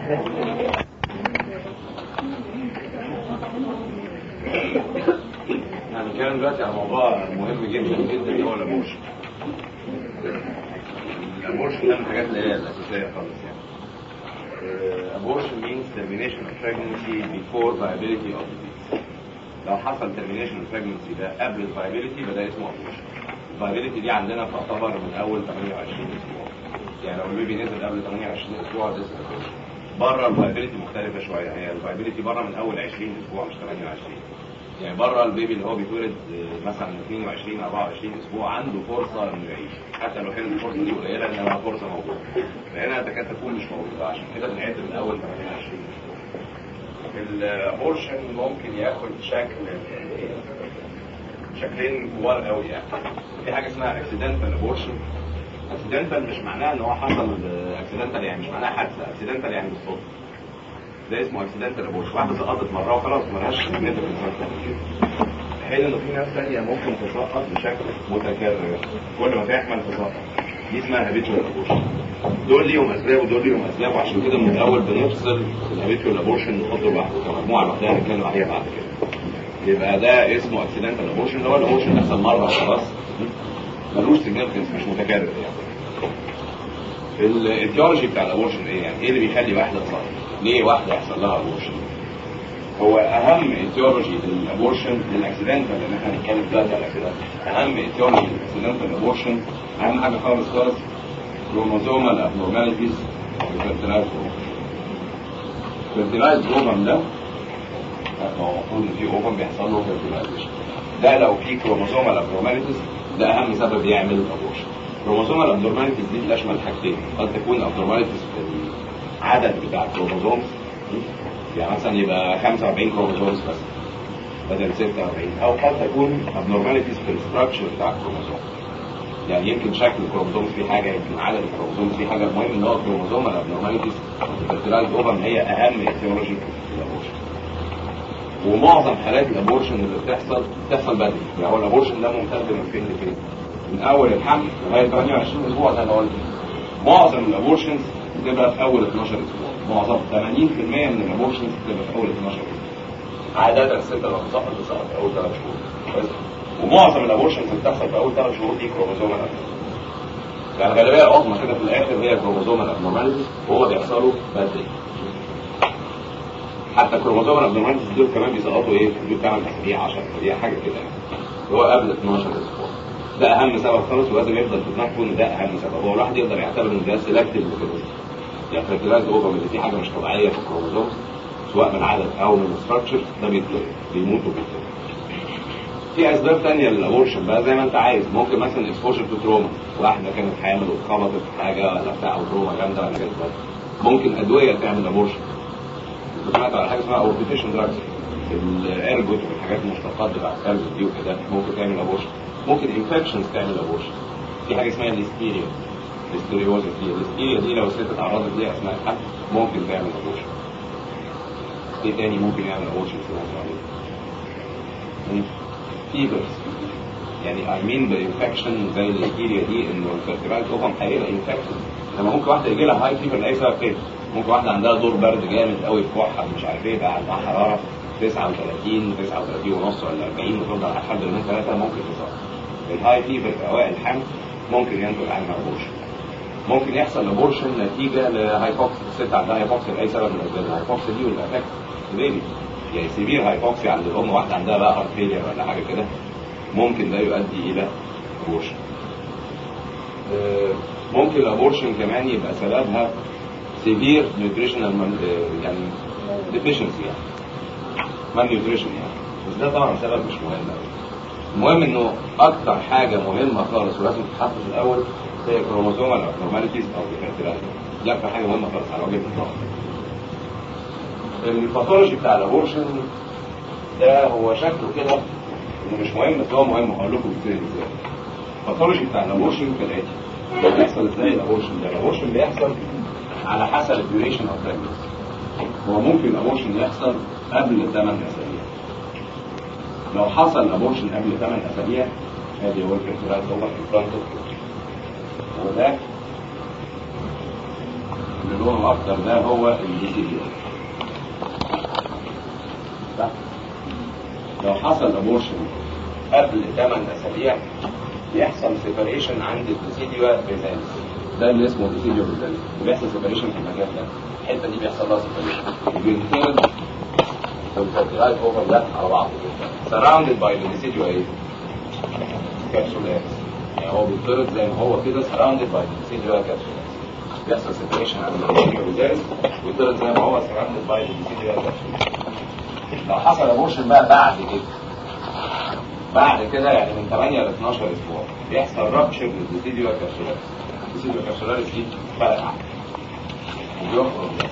هنتكلم دلوقتي عن موضوع مهم جدا جدا اللي هو الابورشن الابورشن ده من الحاجات اللي هي الاساسيه خالص يعني Uh, abortion means termination of pregnancy before viability of disease. لو حصل termination of pregnancy ده قبل ال viability يبقى ده اسمه abortion. ال viability دي عندنا تعتبر من اول 28 اسبوع. يعني لو البيبي نزل قبل 28 اسبوع ده اسمه abortion. بره ال viability مختلفه شويه هي ال viability بره من اول 20 اسبوع مش 28. يعني بره البيبي اللي هو بيتولد آه، مثلا 22 24 اسبوع عنده فرصه انه يعيش حتى لو كانت الفرصه دي قليله انما فرصه موجوده فهنا تكاد تكون مش موجوده عشان كده بنعد من اول 28 اسبوع الابورشن ممكن ياخد شكل شكلين كبار قوي يعني في حاجه اسمها اكسيدنتال ابورشن اكسيدنتال مش معناها ان هو حصل اكسيدنتال يعني مش معناها حادثه اكسيدنتال يعني بالصدفه ده اسمه اكسيدنتال ابورشن واحده سقطت مره وخلاص ملهاش حين انه في ناس ثانيه ممكن تسقط بشكل متكرر كل ما تحمل تسقط دي اسمها هابيتوال ابورشن دول ليهم اسباب ودول ليهم اسباب وعشان كده من الاول بنفصل الهابيتوال ابورشن نحطه لوحده كمجموعه لوحدها نتكلم عليها بعد كده يبقى ده اسمه اكسيدنتال ابورشن اللي هو الابورشن اللي حصل مره وخلاص ملوش سيجنفكنس مش متكرر يعني الايديولوجي بتاع الابورشن ايه يعني ايه اللي بيخلي واحده تصاب ليه واحده يحصل لها ابورشن هو اهم ايديولوجي للابورشن للاكسيدنتال اللي احنا هنتكلم دلوقتي على الاكسيدنتال اهم ايديولوجي للاكسيدنتال ابورشن اهم حاجه خالص خالص كروموزومال ابنورماليتيز والفيرتيلايز الفيرتيلايز اوفم ده هو المفروض ان في اوفم بيحصل له فيرتيلايزيشن ده لو في كروموزومال ابنورماليتيز ده اهم سبب يعمل ابورشن كروموزومال ابنورماليتيز دي تشمل حاجتين قد تكون ابنورماليتيز في العدد بتاع الكروموزومز يعني مثلا يبقى 45 كروموزومز بس بدل 46 او قد تكون abnormalities في الستراكشر بتاع الكروموزوم يعني يمكن شكل الكروموزوم في حاجه يمكن عدد الكروموزوم في حاجه المهم ان هو الكروموزوم الابنورماليتيز الفيرتيلايز اوفم هي اهم ايتيولوجي في الابورشن ومعظم حالات الابورشن اللي بتحصل بتحصل بدري يعني هو الابورشن ده ممتد من فين لفين من اول الحمل لغايه 28 اسبوع زي ما قلت معظم الابورشنز بتبقى في اول 12 اسبوع معظم 80% من الابورشنز بتبقى في اول 12 اسبوع عادة الست لما بتسقط بتسقط في اول ثلاث شهور بس ومعظم الابورشنز اللي بتحصل في اول ثلاث شهور دي كروموزومال يعني الغالبيه العظمى كده في الاخر هي كروموزومال ابنورماليتيز وهو بيحصلوا بدري حتى كروموزومال ابنورماليتيز دول كمان بيسقطوا ايه في حدود 8 اسابيع 10 اسابيع حاجه كده يعني اللي هو قبل 12 اسبوع ده اهم سبب خالص ولازم يفضل في دماغكم ان ده اهم سبب هو الواحد يقدر يعتبر ان ده سيلكتيف يعني فيرتيلايز اوفر اللي فيه حاجه مش طبيعيه في الكروموزوم سواء من عدد او من ستراكشر ده بيتلغي بيموت وبيتلغي في اسباب تانية للابورشن بقى زي ما انت عايز ممكن مثلا اكسبوجر تو تروما واحده كانت حامل واتخبطت في حاجه ولا بتاع او تروما جامده ولا كده ممكن ادويه تعمل ابورشن سمعت على حاجه اسمها اوربيتيشن دراجز الارجوت والحاجات المشتقات بتاع الكلب دي وكده ممكن تعمل ابورشن ممكن انفكشنز تعمل ابورشن في حاجه اسمها الاستيريا الاستيريوزس دي الاستيريا دي لو الست اتعرضت ليها اثناء الحمل ممكن تعمل ابورشن ايه تاني ممكن يعمل ابورشن فيبرز يعني اي مين بانفكشن زي الاستيريا دي انه الفيرتيبرال اوفم هيبقى انفكشن لما ممكن واحده يجي لها هاي فيبر لاي سبب تاني ممكن واحده عندها دور برد جامد قوي في كحه مش عارف ايه بقى عندها حراره 39 39 ونص ولا 40 وتفضل على حد من ثلاثه ممكن تصاب الهاي فيبر في اوائل الحمل ممكن ينتج عنها ابورشن ممكن يحصل ابورشن نتيجه لهايبوكسي الست عندها هايبوكسي لاي سبب من الاسباب الهايبوكسي دي والافكت البيبي يعني سيفير هايبوكسي عند الام واحده عندها بقى هارت فيلير ولا حاجه كده ممكن ده يؤدي الى ابورشن ممكن الابورشن كمان يبقى سببها سيفير نيوتريشنال يعني ديفيشنسي يعني مال نيوتريشن يعني بس ده طبعا سبب مش مهم قوي المهم انه اكتر حاجه مهمه خالص ولازم تتحط في الاول هي كروموزومال ابنورماليتيز او ديفيرتيلايز دي اكتر حاجه مهمه خالص على وجه الاطلاق الباثولوجي بتاع الابورشن ده هو شكله كده انه مش مهم بس هو مهم هقول لكم ازاي ازاي الباثولوجي بتاع الابورشن كالاتي بيحصل ازاي الابورشن ده الابورشن بيحصل على حسب الديوريشن اوف بريجنسي هو ممكن الابورشن يحصل قبل 8 اسابيع لو حصل ابورشن قبل 8 اسابيع ادي هو الفيرتيلايز اوفر في فرونت وده اللي لونه اخضر ده هو الديسيديو صح لو حصل ابورشن قبل 8 اسابيع يحصل سيبريشن عند الديسيديو بيزانس ده اللي اسمه ديسيديو بيزانس وبيحصل سيبريشن في المكان ده الحته دي بيحصل لها سيبريشن بينتقل الفرتيلايز اوفر ده على بعض surrounded by the residual ايه؟ كابسولات يعني هو بيتفرد زي ما هو كده surrounded by the residual capsules بيحصل سيبريشن عند الريسيديو بيزانس ويتفرد زي ما هو surrounded by the residual capsules لو حصل ابورشن بقى بعد كده بعد كده يعني من 8 ل 12 اسبوع بيحصل رابشر للديسيديو كابسولاريس الديسيديو كابسولاريس دي فرقع وبيخرج ده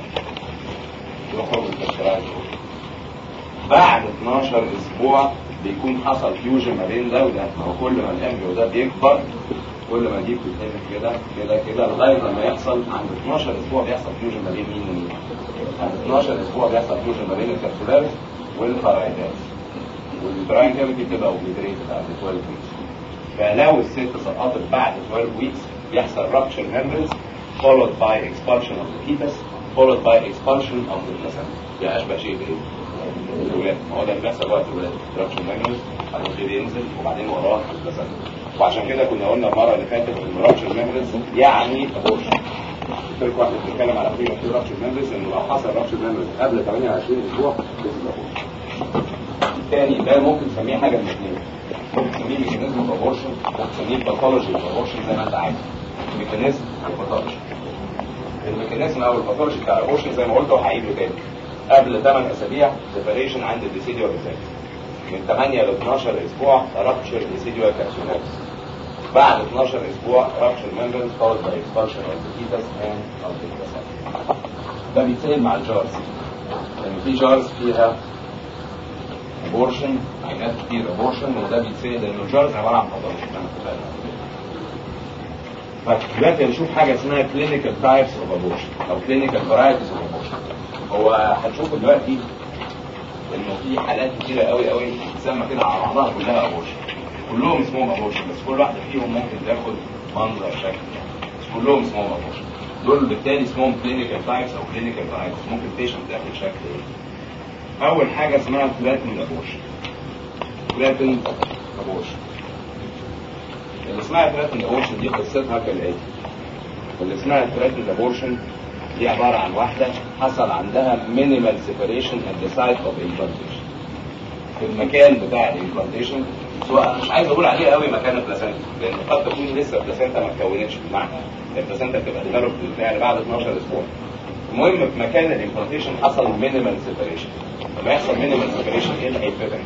يخرج الكابسولاريس بعد 12 اسبوع بيكون حصل فيوجن ما بين ده وده ما هو كل ما الامبريو ده بيكبر كل ما دي بتتقلب كده كده كده لغايه لما يحصل عند 12 اسبوع بيحصل فيوجن ما بين مين ومين عند 12 اسبوع بيحصل فيوجن ما بين الكابسولاريس والفرايداس والبراين كافيتي بتبقى اوبليتريتد عند 12 ويكس فلو الست سقطت بعد 12 ويكس بيحصل rupture membranes followed by expulsion of the fetus followed by expulsion of the placenta يعني اشبه شيء بايه؟ الولاد ما هو ده اللي بيحصل وقت الولاد rupture membranes بعدين البيبي ينزل وبعدين وراه البلاسنتا وعشان كده كنا قلنا المره اللي فاتت ان rupture membranes يعني abortion قلت لكم واحنا بنتكلم على بريمة في rupture membranes انه لو حصل rupture membranes قبل 28 اسبوع this is abortion تاني ده ممكن تسميه حاجه من الاثنين ممكن تسميه ميكانيزم اوف ابورشن ممكن تسميه باثولوجي اوف ابورشن زي ما انت عايز ميكانيزم وباثولوجي الميكانيزم او الباثولوجي بتاع الابورشن زي ما قلت وهعيده تاني قبل 8 اسابيع سيبريشن عند الديسيديو بالذات من 8 ل 12 اسبوع رابتشر ديسيديو كابسولاريس بعد 12 اسبوع رابتشر ممبرنز followed by expulsion of the fetus and of the placenta ده بيتسال مع الجارز لان في جارز فيها ابورشن عينات كتير ابورشن وده بيتسال لان الجارز عباره عن فضلات فدلوقتي هنشوف حاجه اسمها كلينيكال تايبس اوف ابورشن او كلينيكال فرايتيز اوف ابورشن هو هنشوف دلوقتي انه في حالات كتيره قوي قوي بتسمى كده على بعضها كلها ابورشن كلهم اسمهم ابورشن بس كل واحده فيهم ممكن تاخد منظر شكل بس كلهم اسمهم ابورشن دول بالتالي اسمهم كلينيكال تايبس او كلينيكال فرايتيز ممكن بيشنت تاخد شكل ايه اول حاجه اسمها فلاتند ابورشن فلاتند ابورشن اللي اسمها فلاتند ابورشن دي قصتها كالاتي اللي اسمها فلاتند ابورشن دي عباره عن واحده حصل عندها مينيمال سيبريشن ات ذا سايت اوف امبلانتيشن في المكان بتاع الامبلانتيشن سواء مش عايز اقول عليه قوي مكان البلاسنتا لان قد تكون لسه البلاسنتا ما اتكونتش بمعنى البلاسنتا بتبقى ديفلوب بالفعل بعد 12 اسبوع المهم في مكان الامبلانتيشن حصل مينيمال سيبريشن لما يحصل مينيمال سيبريشن ايه اللي هيتفتح؟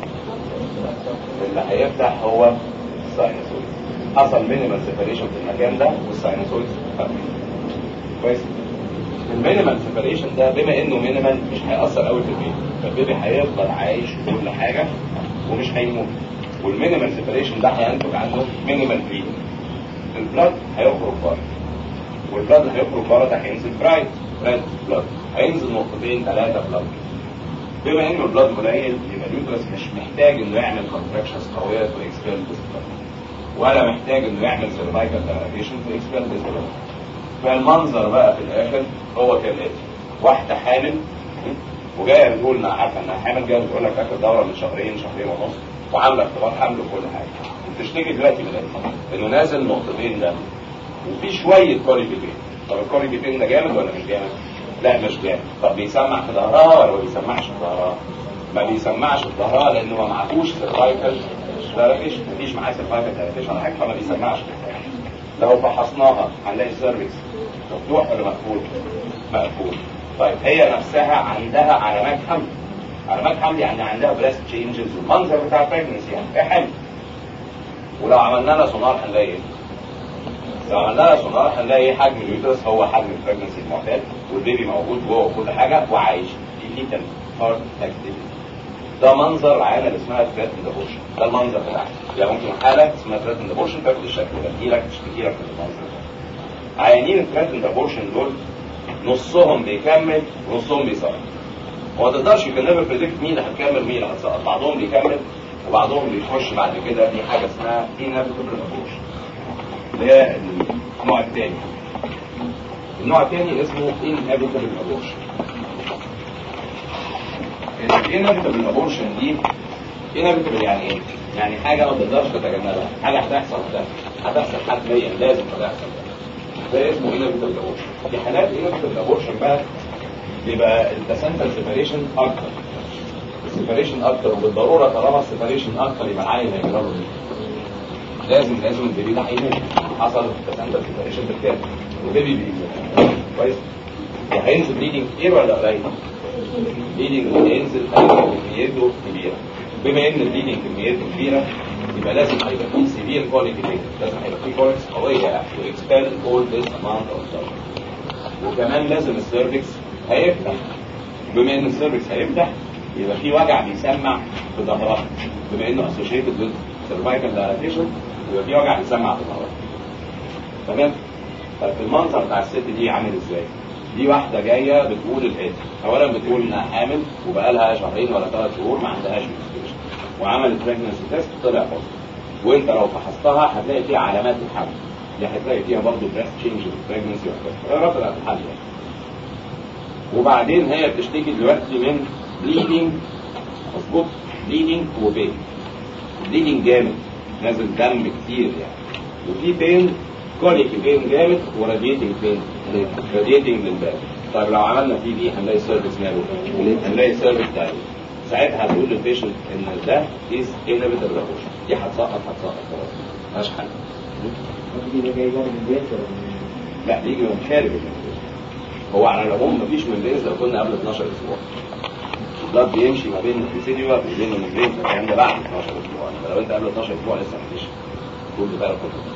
اللي هيفتح هو الساينوسويد حصل مينيمال سيبريشن في المكان ده والساينوسويد فتح كويس المينيمال سيبريشن ده بما انه مينيمال مش هيأثر قوي في البيبي فالبيبي هيفضل عايش كل حاجه ومش هيموت والمينيمال سيبريشن ده هينتج عنه مينيمال بريدنج البلاد هيخرج بره والبلاد هيخرج بره ده هينزل برايت برايت بلاد هينزل نقطتين ثلاثه بلاد بما انه البلاد قليل يبقى اليوترس مش محتاج انه يعمل كونتراكشنز قويه تو اكسبيل ذس بلاد ولا محتاج انه يعمل سيرفايكال دايلاتيشن تو اكسبيل ذس بلاد فالمنظر بقى في الاخر هو كالاتي واحده حامل وجايه بتقول انها عارفه انها حامل جايه بتقول لك اخر دوره من شهرين شهرين ونص وعامله اختبار حمل وكل حاجه وبتشتكي دلوقتي من ايه؟ انه نازل نقطتين دم وفي شويه كوريجيبين طب الكوريجيبين ده جامد ولا مش جامد؟ لا مش جامد طب بيسمع في ظهرها ولا ما بيسمعش في ظهرها؟ ما بيسمعش في ظهرها لانه ما معهوش سيرفايكال دايلاتيشن مفيش معاه سيرفايكال دايلاتيشن ولا حاجه فما بيسمعش في ظهرها لو فحصناها هنلاقي السيرفكس مفتوح ولا مقفول؟ مقفول طيب هي نفسها عندها علامات حمل علامات حمل يعني عندها بريست تشينجز والمنظر بتاع البريجنسي يعني هي حمل ولو عملنا لها سونار هنلاقي ايه؟ لو عملنا لها سونار هنلاقي حجم اليوترس هو حجم البريجنسي المعتاد والبيبي موجود جوه وكل حاجه وعايش في فيتال هارت اكتيفيتي ده منظر العيانه اللي اسمها ثريتند ابورشن ده المنظر بتاعها يعني ممكن حاله اسمها ثريتند ابورشن تاخد الشكل ده تجي لك تشتكي لك من المنظر ده عيانين الثريتند ابورشن دول نصهم بيكمل ونصهم بيسقط وما تقدرش يو نيفر بريدكت مين اللي هتكمل مين اللي هتسقط بعضهم بيكمل وبعضهم بيخش بعد كده في حاجه اسمها انابيتبل ابورشن اللي هي النوع الثاني النوع الثاني اسمه inevitable abortion inevitable abortion دي inevitable يعني ايه؟ يعني حاجة ما تقدرش تتجنبها حاجة هتحصل ده هتحصل حتميا لازم هتحصل ده ده اسمه inevitable abortion في حالات inevitable abortion بقى بيبقى البلاسنتال سيبريشن اكتر السيبريشن اكتر وبالضروره طالما السيبريشن اكتر يبقى العيل هيجرى له لازم لازم البيبي ده هيموت حصل البلاسنتال سيبريشن بالكامل والبيبي بيموت كويس وهينزل بليدنج كتير ولا قليل؟ بليدنج هينزل كميته كبيره بما ان البليدنج كميته كبيره يبقى لازم هيبقى فيه سيفير كوليك لازم هيبقى فيه كوليكس قويه to expel all this amount of blood وكمان لازم السيرفكس هيفتح بما ان السيرفكس هيفتح يبقى في وجع بيسمع في ظهرها بما انه اسوشيتد وذ سيرفايكال دايلاتيشن يبقى في وجع بيسمع في ظهرها تمام طيب المنظر بتاع الست دي عامل ازاي دي واحده جايه بتقول الاتي اولا بتقول انها حامل وبقى لها شهرين ولا ثلاث شهور ما عندهاش مستشفى وعملت بريجنسي تيست طلع بوزيتيف وانت لو فحصتها هتلاقي فيها علامات الحمل يعني هتلاقي فيها برضه بريست تشينج بريجنسي وكده رفض الحمل يعني وبعدين هي بتشتكي دلوقتي من بليدنج مظبوط بليدنج وبين بليدنج جامد نازل دم كتير يعني وفي بين كوليك بين جامد وراديتنج بين راديتنج للباب طيب لو عملنا في دي هنلاقي السيرفيس ماله هنلاقي السيرفيس تاني ساعتها هتقول للبيشنت ان ده از انابيتال رابوش دي هتسقط هتسقط خلاص مالهاش حل لا بيجي من خارج المنزل هو على العموم مفيش ممبرينز لو كنا قبل 12 اسبوع البلاد بيمشي ما بين الفيسيديوا وبين الممبرينز الكلام ده بعد 12 اسبوع انما لو انت قبل 12 اسبوع لسه مفيش كل ده كله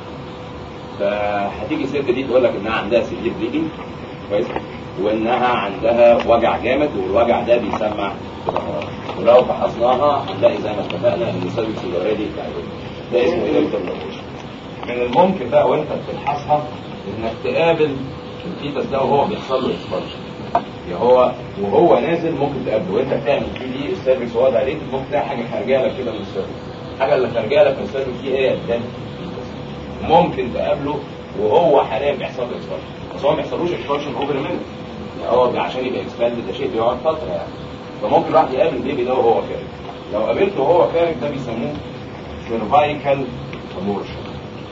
فهتيجي الست دي تقول لك انها عندها سيفير بليدنج كويس وانها عندها وجع جامد والوجع ده بيسمع في ظهرها ولو فحصناها هنلاقي زي ما اتفقنا ان السيرفكس اوريدي ده اسمه ايه من الممكن بقى وانت بتفحصها انك تقابل الفيتس ده وهو بيحصل له اكسبانشن يا هو وهو نازل ممكن تقابله وانت بتعمل في دي السيرفكس وهو دايليتد ممكن تلاقي حاجه خارجه لك كده من السيرفكس الحاجه اللي خارجه لك من السيرفكس دي هي الدم ممكن تقابله وهو حاليا بيحصل له اكسبانشن بس هو ما بيحصلوش اكسبانشن اوفر مينت يعني هو عشان يبقى اكسباند ده شيء بيقعد فتره يعني فممكن الواحد يقابل البيبي ده وهو خارج لو قابلته وهو خارج ده بيسموه سيرفايكال ابورشن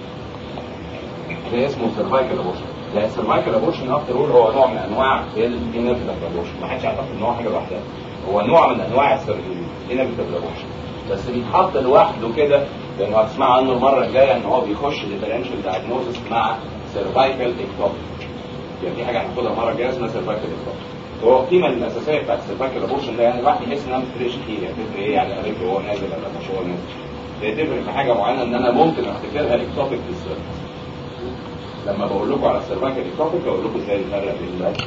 ده اسمه سيرفايكال ابورشن لا السيرفايكال ابورشن افتر اول هو نوع من انواع الانفيتال ابورشن ما حدش يعتقد ان هو حاجه لوحدها هو نوع من انواع الانفيتال ابورشن بس بيتحط لوحده كده لانه هتسمعوا عنه المره الجايه ان هو بيخش ديفرنشال دايجنوزس مع سيرفايكال اكتوبيك يعني في حاجه هناخدها المره الجايه اسمها سيرفايكال اكتوبيك هو القيمه الاساسيه بتاعت السيرفايكال ابورشن ده يعني الواحد يحس انها ما بتفرقش كتير يعني تفرق ايه يعني قريب هو نازل ولا مش هو نازل هي تفرق في حاجه معينه ان انا ممكن افتكرها اكتوبيك في السيرفس لما بقول لكم على السيرفايكال اكتوبيك بقول لكم ازاي نفرق بين ده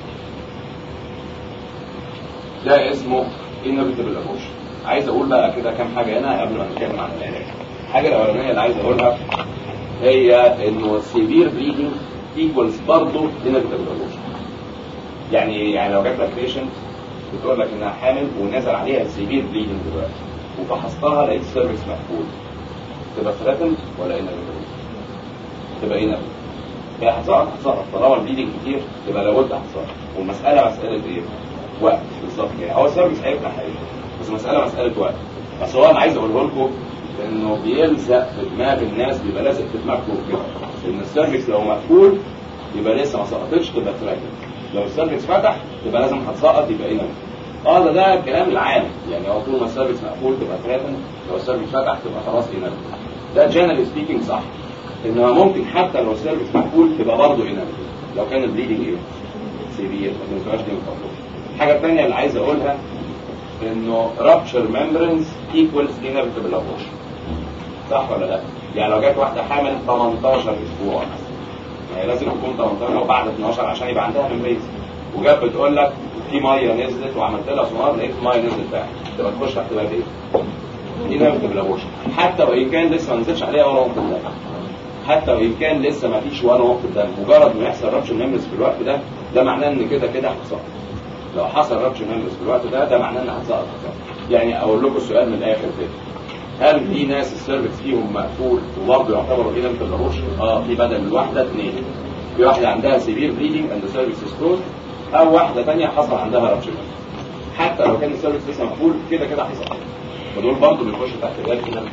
ده اسمه انابيتابل ابورشن عايز اقول بقى كده كام حاجه هنا قبل ما نتكلم عن العلاج الحاجه الاولانيه اللي عايز اقولها هي انه السيفير بليدنج ايكوالز برضه انابيتابل ابورشن يعني يعني لو جات لك بيشنت بتقول لك انها حامل ونزل عليها سيفير بليدنج دلوقتي وفحصتها لقيت السيرفكس مقفول تبقى ثريتن ولا انابيتابل؟ تبقى انابيتابل هي هتسقط هتسقط طالما البليدنج كتير تبقى لابد هتسقط والمساله مساله ايه؟ وقت بالظبط يعني هو السيرفكس هيفتح هيفتح بس المساله مساله وقت بس هو انا عايز اقوله لكم انه بيلزق في دماغ الناس بيبقى لازق في دماغكم كده ان السيرفكس لو مقفول يبقى لسه ما سقطتش تبقى ثريتن لو السيرفكس فتح تبقى لازم هتسقط يبقى هنا اه ده ده الكلام العام يعني هو طول ما السيرفكس مقفول تبقى ثريتن لو السيرفكس فتح تبقى خلاص هنا ده جنرال سبيكينج صح انما ممكن حتى لو السيرفكس مقفول تبقى برضه هنا لو كان البليدنج ايه سيفير ما تنساش دي مفضل الحاجه الثانيه اللي عايز اقولها انه رابتشر ميمبرنز ايكوالز انابيتابل ابورشن صح ولا لا؟ يعني لو جت واحده حامل 18 اسبوع مثلا يعني لازم تكون 18 او بعد 12 عشان يبقى عندها ممبريز وجت بتقول لك في ميه نزلت وعملت لها سونار لقيت ميه نزلت فعلا تبقى تخش تحت بقى ايه؟ انابيتابل ابورشن حتى وان كان لسه ما نزلش عليها ولا نقطه دم حتى وان كان لسه ما فيش ولا نقطه دم مجرد ما يحصل رابشر ميمبرز في الوقت ده ده معناه ان كده كده هتسقط لو حصل رابشر ميمبرز في الوقت ده ده معناه انها هتسقط يعني اقول لكم السؤال من الاخر كده هل في ناس السيرفكس فيهم مقفول وبرضه يعتبروا هنا في الابورشن؟ اه في بدل الواحده اثنين في واحده عندها سيفير بليدنج اند سيرفيس كلوز او واحده ثانيه حصل عندها رابشر حتى لو كان السيرفيس لسه مقفول كده كده حصل فدول برضه بيخشوا تحت باب هنا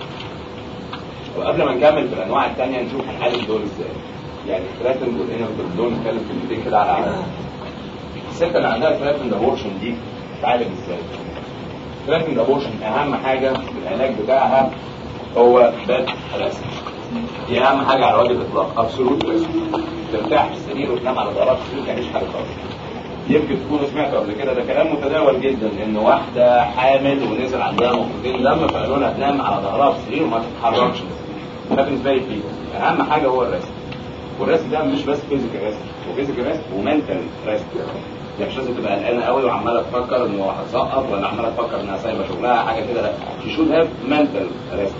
وقبل ما نكمل في الانواع الثانيه نشوف هنعالج دول ازاي يعني الثلاثن والانرتر دول نتكلم كلمتين كده على عالم الست اللي عندها ثلاثن ابورشن دي تعالج ازاي ثلاثن ابورشن اهم حاجه في العلاج بتاعها هو باد رسم دي اهم حاجه على وجه الاطلاق ابسولوت ريسك ترتاح في السرير وتنام على ظهرك في السرير مفيش حاجه خالص يمكن تكونوا سمعتوا قبل كده ده كلام متداول جدا ان واحده حامل ونزل عندها نقطتين دم فقالوا لها تنام على ظهرها في السرير وما تتحركش ده بالنسبه لي فيه اهم حاجه هو الريسك والريسك ده مش بس فيزيكال ريسك وفيزيكال ريسك ومنتال ريسك يعني مش لازم تبقى قلقانه قوي وعماله تفكر انه هتسقط ولا عماله تفكر انها سايبه شغلها حاجه كده لا شي شود هاف منتال ريسك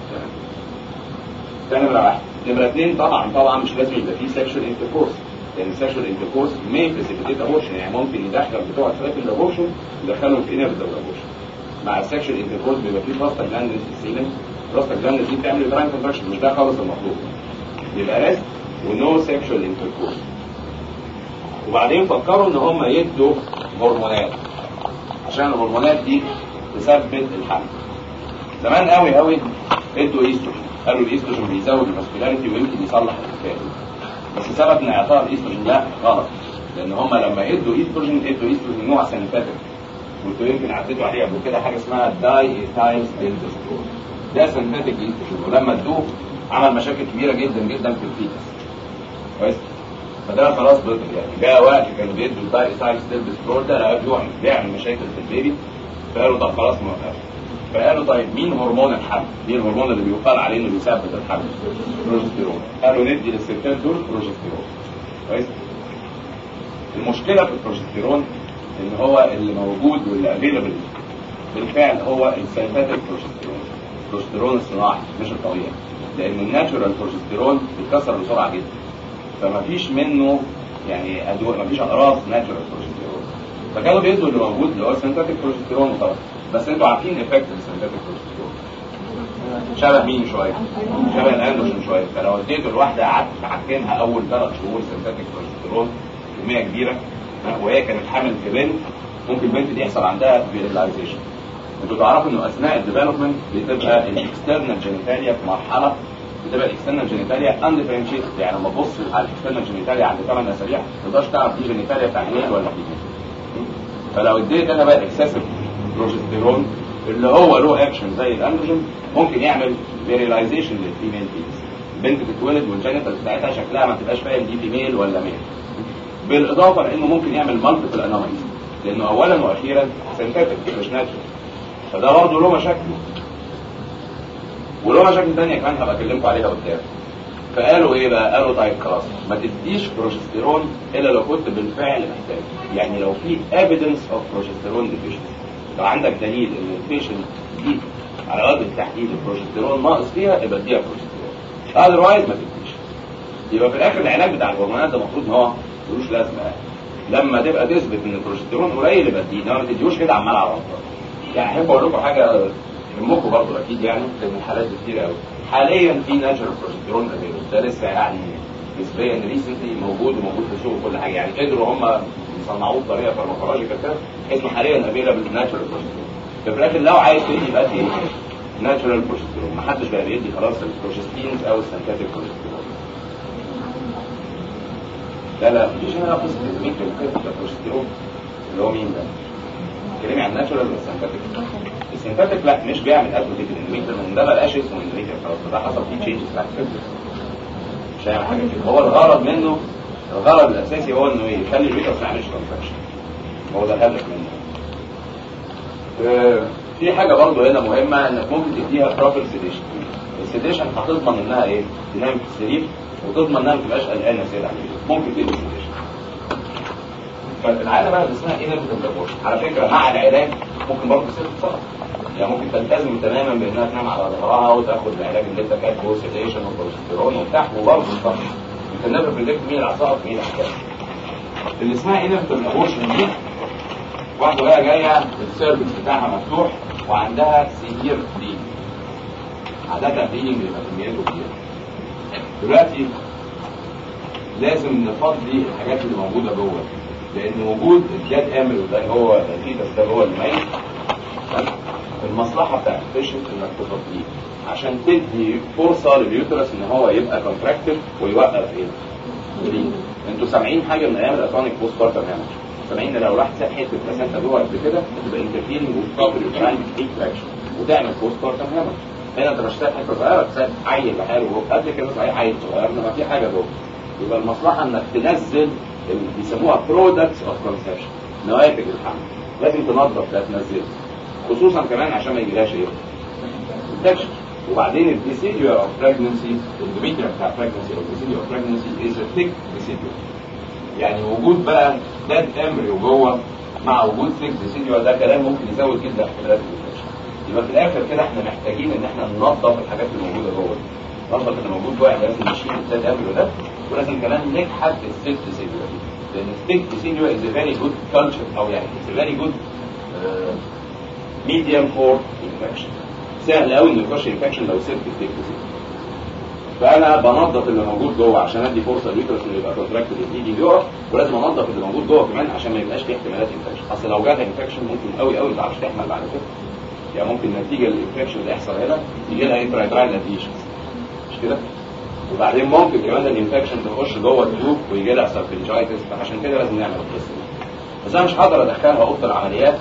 ده نمره واحد نمره اثنين طبعا طبعا مش لازم يبقى فيه سيكشوال انتركورس لان السيكشوال انتركورس مي فيسيليتيت ابورشن يعني ممكن يدخل بتوع ثلاث الابورشن يدخلهم في انرد الابورشن مع السيكشوال انتركورس بيبقى فيه بروستا جلاند السيلم بروستا جلاند دي بتعمل يوتراين كونتراكشن مش ده خالص المطلوب يبقى ريست ونو سيكشوال انتركورس وبعدين فكروا ان هم يدوا هرمونات عشان الهرمونات دي تثبت الحمل زمان قوي قوي ادوا ايستروجين قالوا الايستروجين بيزود الماسكولاريتي ويمكن يصلح الحكايه بس سبب ان اعطاء الايستروجين ده غلط لان هم لما ادوا ايستروجين ادوا ايستروجين نوع سينثيتك وانتوا يمكن عديتوا عليه قبل كده حاجه اسمها داي ايثايل ديلدوسترون ده سينثيتك ايستروجين ولما ادوه عمل مشاكل كبيره جدا جدا في الفيتس كويس فده خلاص بطل يعني جاء وقت كانوا بيدوا الداي ايثايل ديلدوسترون ده لقوا بيعمل مشاكل في البيبي فقالوا طب خلاص نوقف فقالوا طيب مين هرمون الحمل؟ مين الهرمون اللي بيقال عليه انه بيثبت الحمل؟ بروجستيرون قالوا ندي للستات دول بروجستيرون كويس؟ المشكله في البروجستيرون ان هو اللي موجود واللي افيلبل بالفعل هو السينثيتك بروجستيرون البروجستيرون الصناعي مش الطبيعي لان الناتشورال بروجستيرون بيتكسر بسرعه جدا فما فيش منه يعني ادويه ما فيش اقراص ناتشورال بروجستيرون فكانوا بيدوا اللي موجود اللي هو السينثيتك بروجستيرون وخلاص بس انتوا عارفين افكت السينثيتك بروجستيرون شبه مين شويه شبه الاندروجين شويه فلو اديته الواحده قعدت تعكنها اول ثلاث شهور سينثيتك بروجستيرون كميه كبيره وهي كانت حامل في بنت ممكن البنت دي يحصل عندها فيريلايزيشن انتوا تعرفوا انه اثناء الديفلوبمنت بتبقى الاكسترنال جينيتاليا في مرحله بتبقى الاكسترنال جينيتاليا اندفرنشيتد يعني لما تبص على الاكسترنال جينيتاليا عند 8 اسابيع ما تقدرش تعرف دي جينيتاليا بتاع ميل ولا فيميل فلو اديت انا بقى اكسسيف بروجستيرون اللي هو له اكشن زي الاندروجين ممكن يعمل فيريلايزيشن للفيميل بيز البنت تتولد والجينيتال بتاعتها شكلها ما تبقاش فاهم دي فيميل ولا ميل بالاضافه لانه ممكن يعمل مالتيبل انوماليز لانه اولا واخيرا سينثيتك مش ناتشورال فده برضه له مشاكل وله مشاكل ثانيه كمان هبقى اكلمكم عليها قدام فقالوا ايه بقى قالوا طيب خلاص ما تديش بروجستيرون الا لو كنت بالفعل محتاج يعني لو في evidence of progesterone deficiency لو عندك دليل ان البيشنت دي على وجه التحديد البروجستيرون ناقص فيها يبقى اديها بروجستيرون اذروايز ما تديش يبقى في الاخر العلاج بتاع الهرمونات ده المفروض ان هو ملوش لازمه يعني لما تبقى تثبت ان البروجستيرون قليل يبقى تديه انما ما تديهوش كده عمال على بطال يعني احب اقول لكم حاجه يهمكم برضه اكيد يعني لان الحالات دي كتير قوي حاليا في ناتشرال بروجستيرون افيلبل ده لسه يعني نسبيا ريسنتلي موجود وموجود في السوق وكل حاجه يعني قدروا هم يصنعوه بطريقه فارماكولوجيكال كده اسمه حاليا افيلبل ناتشرال بروجستيرون في الاخر لو عايز تدي يبقى دي ناتشرال بروجستيرون ما حدش بقى بيدي خلاص البروجستينز او السنتاتيك بروجستيرون لا لا مفيش هنا قصه الزميكري وكده البروجستيرون اللي هو مين ده؟ كلامي عن الناتشرال ولا السنتاتيك؟ السنتاتيك لا مش بيعمل اتروفيك الاندوميتر لان ده ما بقاش اسمه اندوميتر خلاص ده حصل فيه تشينجز بعد كده مش هيعمل حاجه كده هو الغرض منه الغرض الاساسي هو انه يخلي الفيتس ما يعملش كونتراكشن هو ده الهدف منه آه، في حاجه برضه هنا مهمه انك ممكن تديها بروبر سيديشن السيديشن هتضمن انها ايه؟ تنام في السرير وتضمن انها ما تبقاش قلقانه زياده عن اللزوم ممكن تدي سيديشن فالعاده بقى اللي اسمها انرفيتابورشن على فكره مع العلاج ممكن برضه تصير تصرف يعني ممكن تلتزم تماما بانها تنام على ظهرها وتاخد العلاج اللي انت كاتبه سيديشن وبروجستيرون وبتاع وبرضه تصرف انت نيفر بريدكت مين العصائب مين الحكايه اللي اسمها انرفيتابورشن دي واحده بقى جايه السيرفكس بتاعها مفتوح وعندها سيفير بليدنج عادة بليدنج بيبقى كميته كبيرة دلوقتي لازم نفضي الحاجات اللي موجوده جوه لان وجود الجاد امريو ده هو الفيتس ده هو الميت المصلحه بتاعت البيشنت انك تفضيه عشان تدي فرصه لليوترس ان هو يبقى كونتراكتد ويوقف ايه؟ بريد. انتوا سامعين حاجه من ايام الاتونيك بوست بارتم هامج سامعين ان لو راح ساب حته بلاسنتا جوه قبل كده تبقى انترفيرنج وتقابل اليوتراين اكتراكشن وتعمل بوست بارتم هامج هنا انت مش ساب حته صغيره ساب عيل لحاله وهو قبل كده صحيح عيل صغير انما في حاجه جوه يبقى المصلحه انك تنزل اللي بيسموها برودكتس اوف كونسبشن نواتج الحمل لازم تنظف ده تنزله خصوصا كمان عشان ما يجيلهاش ايه؟ انفكشن وبعدين الديسيديو اوف بريجنسي الدوميتريا بتاع بريجنسي او الديسيديو اوف بريجنسي از ا ثيك ديسيديو يعني وجود بقى داد امريو جوه مع وجود ثيك ديسيديو ده كلام ممكن يزود جدا احتمالات الانفكشن يبقى في الاخر كده احنا محتاجين ان احنا ننظف الحاجات اللي موجوده جوه ننظف اللي موجود جوه يعني لازم نشيل الداد امريو ده ولازم كمان نكحت الثيك ديسيديو دي لان الثيك ديسيديو از ا فيري جود كلتشر او يعني اتس ا فيري جود ميديم فور انفكشن سهل قوي انه يخش انفكشن لو سبت التيك فانا بنظف اللي موجود جوه عشان ادي فرصه لليوترس انه يبقى كونتراكتد يجي يقف ولازم انظف اللي موجود جوه كمان عشان ما يبقاش فيه احتمالات انفكشن اصل لو جات انفكشن ممكن قوي قوي ما تعرفش تحمل بعد كده يعني ممكن نتيجه للانفكشن اللي يحصل هنا يجي لها انترايترايل اديشنز مش كده وبعدين ممكن كمان الانفكشن تخش جوه التيوب ويجي لها سيرفنجايتس فعشان كده لازم نعمل القصه دي بس انا مش هقدر ادخلها اوضه العمليات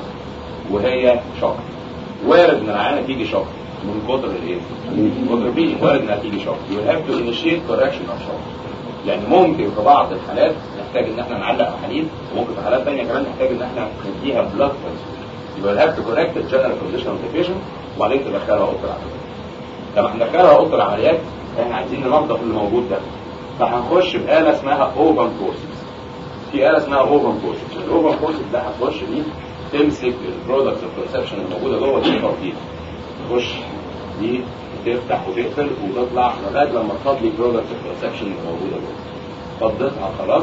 وهي شوك وارد من العيانه تيجي شوك من كتر الايه؟ من كتر بي وارد انها تيجي شوك يو هاف تو انيشيت كوركشن اوف شوك يعني ممكن في بعض الحالات نحتاج ان احنا نعلق محاليل وممكن في حالات ثانيه كمان نحتاج ان احنا نديها بلاد يبقى يو هاف تو كوركت الجنرال كونديشن اوف ذا بيشنت وبعدين تدخلها اوضه العمليات لما هندخلها اوضه العمليات احنا عايزين ننظف اللي موجود ده فهنخش بآلة اسمها اوفن فورسز في آلة اسمها اوفن فورسز الاوفن فورسز ده هتخش دي تمسك البرودكتس اوف كونسبشن الموجوده جوه دي تفضيل تخش دي تفتح وتقفل وتطلع لغايه لما تفضي البرودكتس اوف كونسبشن اللي موجوده جوه فضيتها خلاص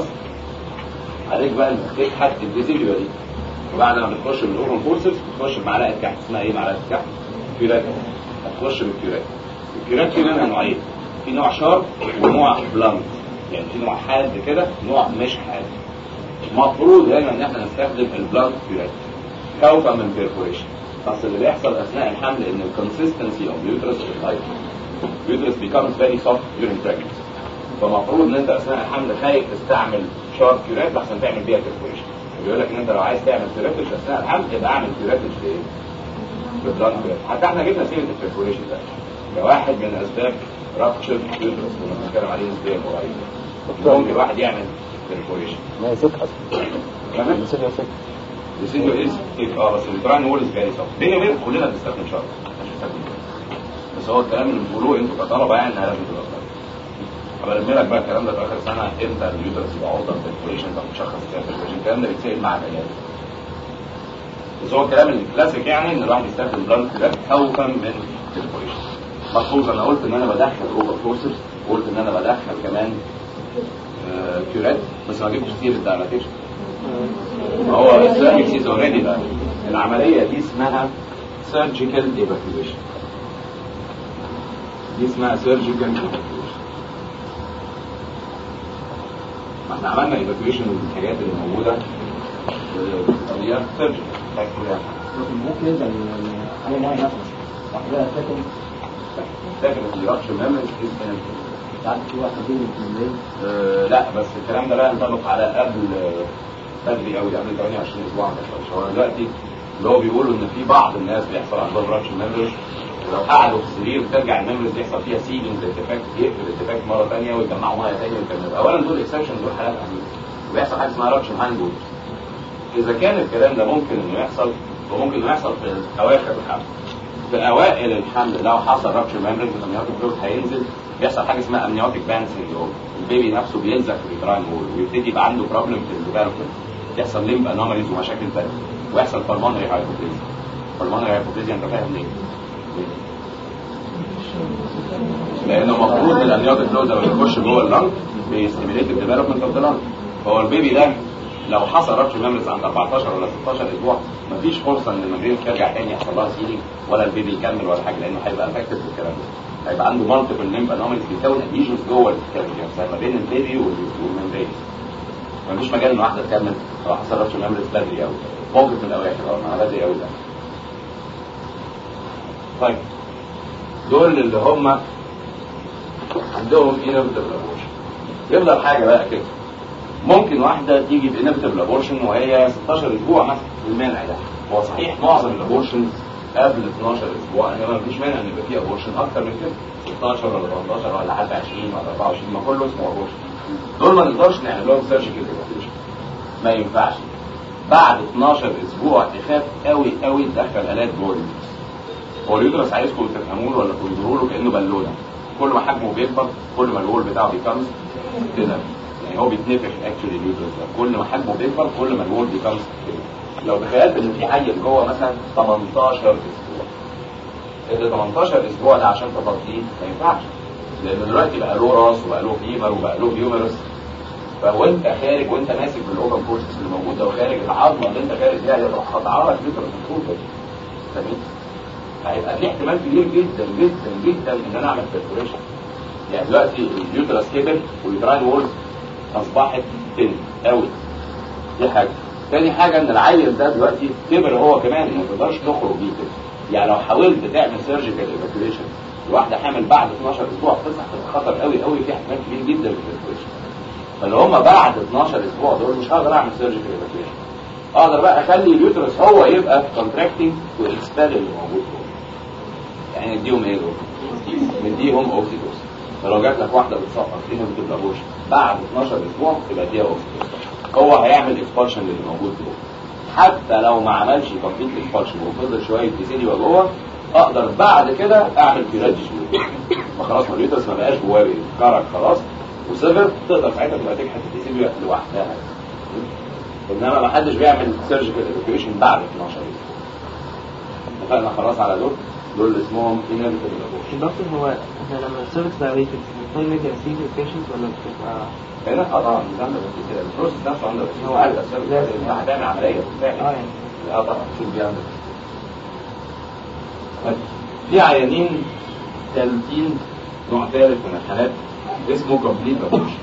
عليك بقى انك تكحت الديزيليو دي وبعد ما بتخش بالاوفن فورسز بتخش بمعلقه كحت اسمها ايه معلقه كحت؟ كيورات هتخش بالكيورات الكيورات في منها نوعين في نوع شارب ونوع بلانت يعني في نوع حاد كده نوع مش حاد المفروض هنا ان احنا نستخدم البلانت كيورات خوفا من بيرفوريشن اصل اللي بيحصل اثناء الحمل ان الكونسستنسي اوف اليوترس لايك اليوترس becomes very soft during pregnancy فمفروض ان انت اثناء الحمل خايف تستعمل شارب كيورات لحسن تعمل بيها بيرفوريشن بيقول لك ان انت لو عايز تعمل كيوراتج اثناء الحمل يبقى اعمل كيوراتج بايه؟ ببلانت كيورات حتى احنا جبنا سيره البيرفوريشن ده كواحد من اسباب رابتشر يوترس كنا بنتكلم عليه نسبيا قريب ممكن واحد يعمل بيرفوريشن ما هي سك اصلا تمام السيليا سك الفيديو از كيك اه بس التراين وول از فيري سوفت بيني وبينك كلنا بنستخدم شرط مش بنستخدم كده. بس هو الكلام اللي بتقولوه انتوا كطلبه يعني انها لازم تبقى صح هبرمي لك بقى الكلام ده في اخر سنه امتى اليوترس يبقى عرضه للبريشن طب تشخص ازاي البريشن الكلام ده بيتسال مع العيال بس هو الكلام الكلاسيك يعني ان الواحد يستخدم بلانك ده خوفا من البريشن مخصوص انا قلت ان انا بدخل اوفر فورسز وقلت ان انا بدخل كمان آه كيورات بس ما جبتش كتير الدايلاتيشن ما هو السيرفكس از اوريدي ده العمليه دي اسمها سيرجيكال ايفاكيويشن دي اسمها سيرجيكال ايفاكيويشن ما احنا عملنا ايفاكيويشن للحاجات اللي موجوده بطريقه سيرجيكال ممكن ينزل عليه ميه مثلا بعد كده تاكل فاكر الرابشر ميموريز ساعات في واحد بيجي من الليل آه لا بس الكلام ده لا ينطبق على قبل بدري قوي قبل 28 اسبوع ما يحصلش هو دلوقتي اللي هو بيقولوا ان في بعض الناس بيحصل عندهم رابش ميموريز ولو قعدوا في السرير ترجع الميموريز يحصل فيها سيلينج ديفكت يقفل الديفكت مره ثانيه ويجمعوا ميه ثانيه ويكملوا اولا دول اكسبشن دول حالات عاديه وبيحصل حاجه اسمها رابش هانجول اذا كان الكلام ده ممكن انه يحصل فممكن انه يحصل في اواخر الحمل في اوائل الحمل لو حصل رابشر ميمبرين الامنيوتيك فلويد هينزل بيحصل حاجه اسمها امنيوتيك باند سيندروم البيبي نفسه بيلزق في اليوتراين وول ويبتدي يبقى عنده بروبلم في الديفلوبمنت يحصل ليمب انوماليز ومشاكل ثانيه ويحصل بالمونري هايبوتيزيا بالمونري هايبوتيزيا انت فاهم ليه؟ لانه المفروض الامنيوتيك فلويد لما يخش جوه اللنج بيستيميليت الديفلوبمنت اوف ذا لنج فهو البيبي ده لو حصل ربش ممرس عند 14 ولا 16 اسبوع مفيش فرصه ان الممرين ترجع تاني يحصل لها سيلينج ولا البيبي يكمل ولا حاجه لانه هيبقى افكتد بالكلام ده هيبقى عنده مالتيبل ليمب انوميز بيكون اديشنز جوه الكافيتي نفسها ما بين البيبي والممبرين مفيش مجال ان واحده تكمل لو حصل ربش ممرس بدري قوي موقف من الاواخر اه مع بدري قوي ده طيب دول اللي هم عندهم inevitable abortion يفضل حاجه بقى كده ممكن واحده تيجي بانيفيتابل ابورشن وهي 16 اسبوع مثلا المانع ده هو صحيح معظم الابورشنز قبل 12 اسبوع انما مفيش مانع ان يبقى فيه ابورشن اكتر من كده 16 ولا 18 ولا حتى 20 ولا 24 ما كله اسمه ابورشن دول ما نقدرش نعمل لهم سيرجيكال ايفاكيويشن ما ينفعش بعد 12 اسبوع تخاف قوي قوي تدخل الات جوه اليوترس هو اليوترس عايزكم تفهموا له ولا تنظروا له كانه بالونه كل ما حجمه بيكبر كل ما الوول بتاعه بيكمز كده يعني هو بيتنفخ اكشولي اليوترس ده كل ما حجمه بيكبر كل ما الوول بيكمز كده لو تخيلت ان في عيل جوه مثلا 18 اسبوع ال 18 اسبوع ده عشان تفضيه ما ينفعش لان دلوقتي بقى له راس وبقى له فيمر وبقى له هيومرس فوانت خارج وانت ماسك بالاوبن كورتكس اللي موجود ده وخارج العظمه اللي انت خارج بيها يروح قطعها لك اليوترس الطول ده فاهمين؟ هيبقى في احتمال كبير جدا جدا جدا ان انا اعمل بيرفوريشن يعني دلوقتي اليوترس كبر واليوتراين وولز اصبحت تن قوي دي حاجه تاني حاجه ان العيل ده دلوقتي كبر هو كمان ما تقدرش تخرج بيه كده يعني لو حاولت تعمل سيرجيكال ايفاكيوليشن لواحده حامل بعد 12 اسبوع بتصح تبقى خطر قوي قوي في احتمال كبير جدا في البيرفوريشن فلو هم بعد 12 اسبوع دول مش هقدر اعمل سيرجيكال ايفاكيوليشن اقدر بقى اخلي اليوترس هو يبقى كونتراكتنج واكسبال اللي موجود جوه يعني نديهم ايه دول؟ نديهم اوكسيتوس فلو جات لك واحده بتسقط فيها بتبقى بوش بعد 12 اسبوع تبقى اديها اوكسيتوس هو هيعمل اكسبالشن للي موجود جوه حتى لو ما عملش كومبليت اكسبالشن وفضل شويه بيسيليا جوه اقدر بعد كده اعمل بيراج فخلاص ما اليوترس ما بقاش جواه كرك خلاص وسيفر تقدر ساعتها تبقى تكحت البيسيليا لوحدها انما ما حدش بيعمل سيرجيكال ايفاكيويشن بعد 12 اسبوع اتفقنا خلاص على دول دول اللي اسمهم inevitable abortion دكتور هو احنا لما السيرفكس دايليتد بنحتاج ندي اسيد البيشنت ولا بتبقى هنا اه طبعا النظام ده بس كده البروسيس نفسه عنده هو عارف السبب انت هتعمل عمليه اه بالفعل يعني اه طبعا شوف بيعمل طيب، في عيانين ثالثين نوع ثالث من الحالات اسمه كومبليت ابورشن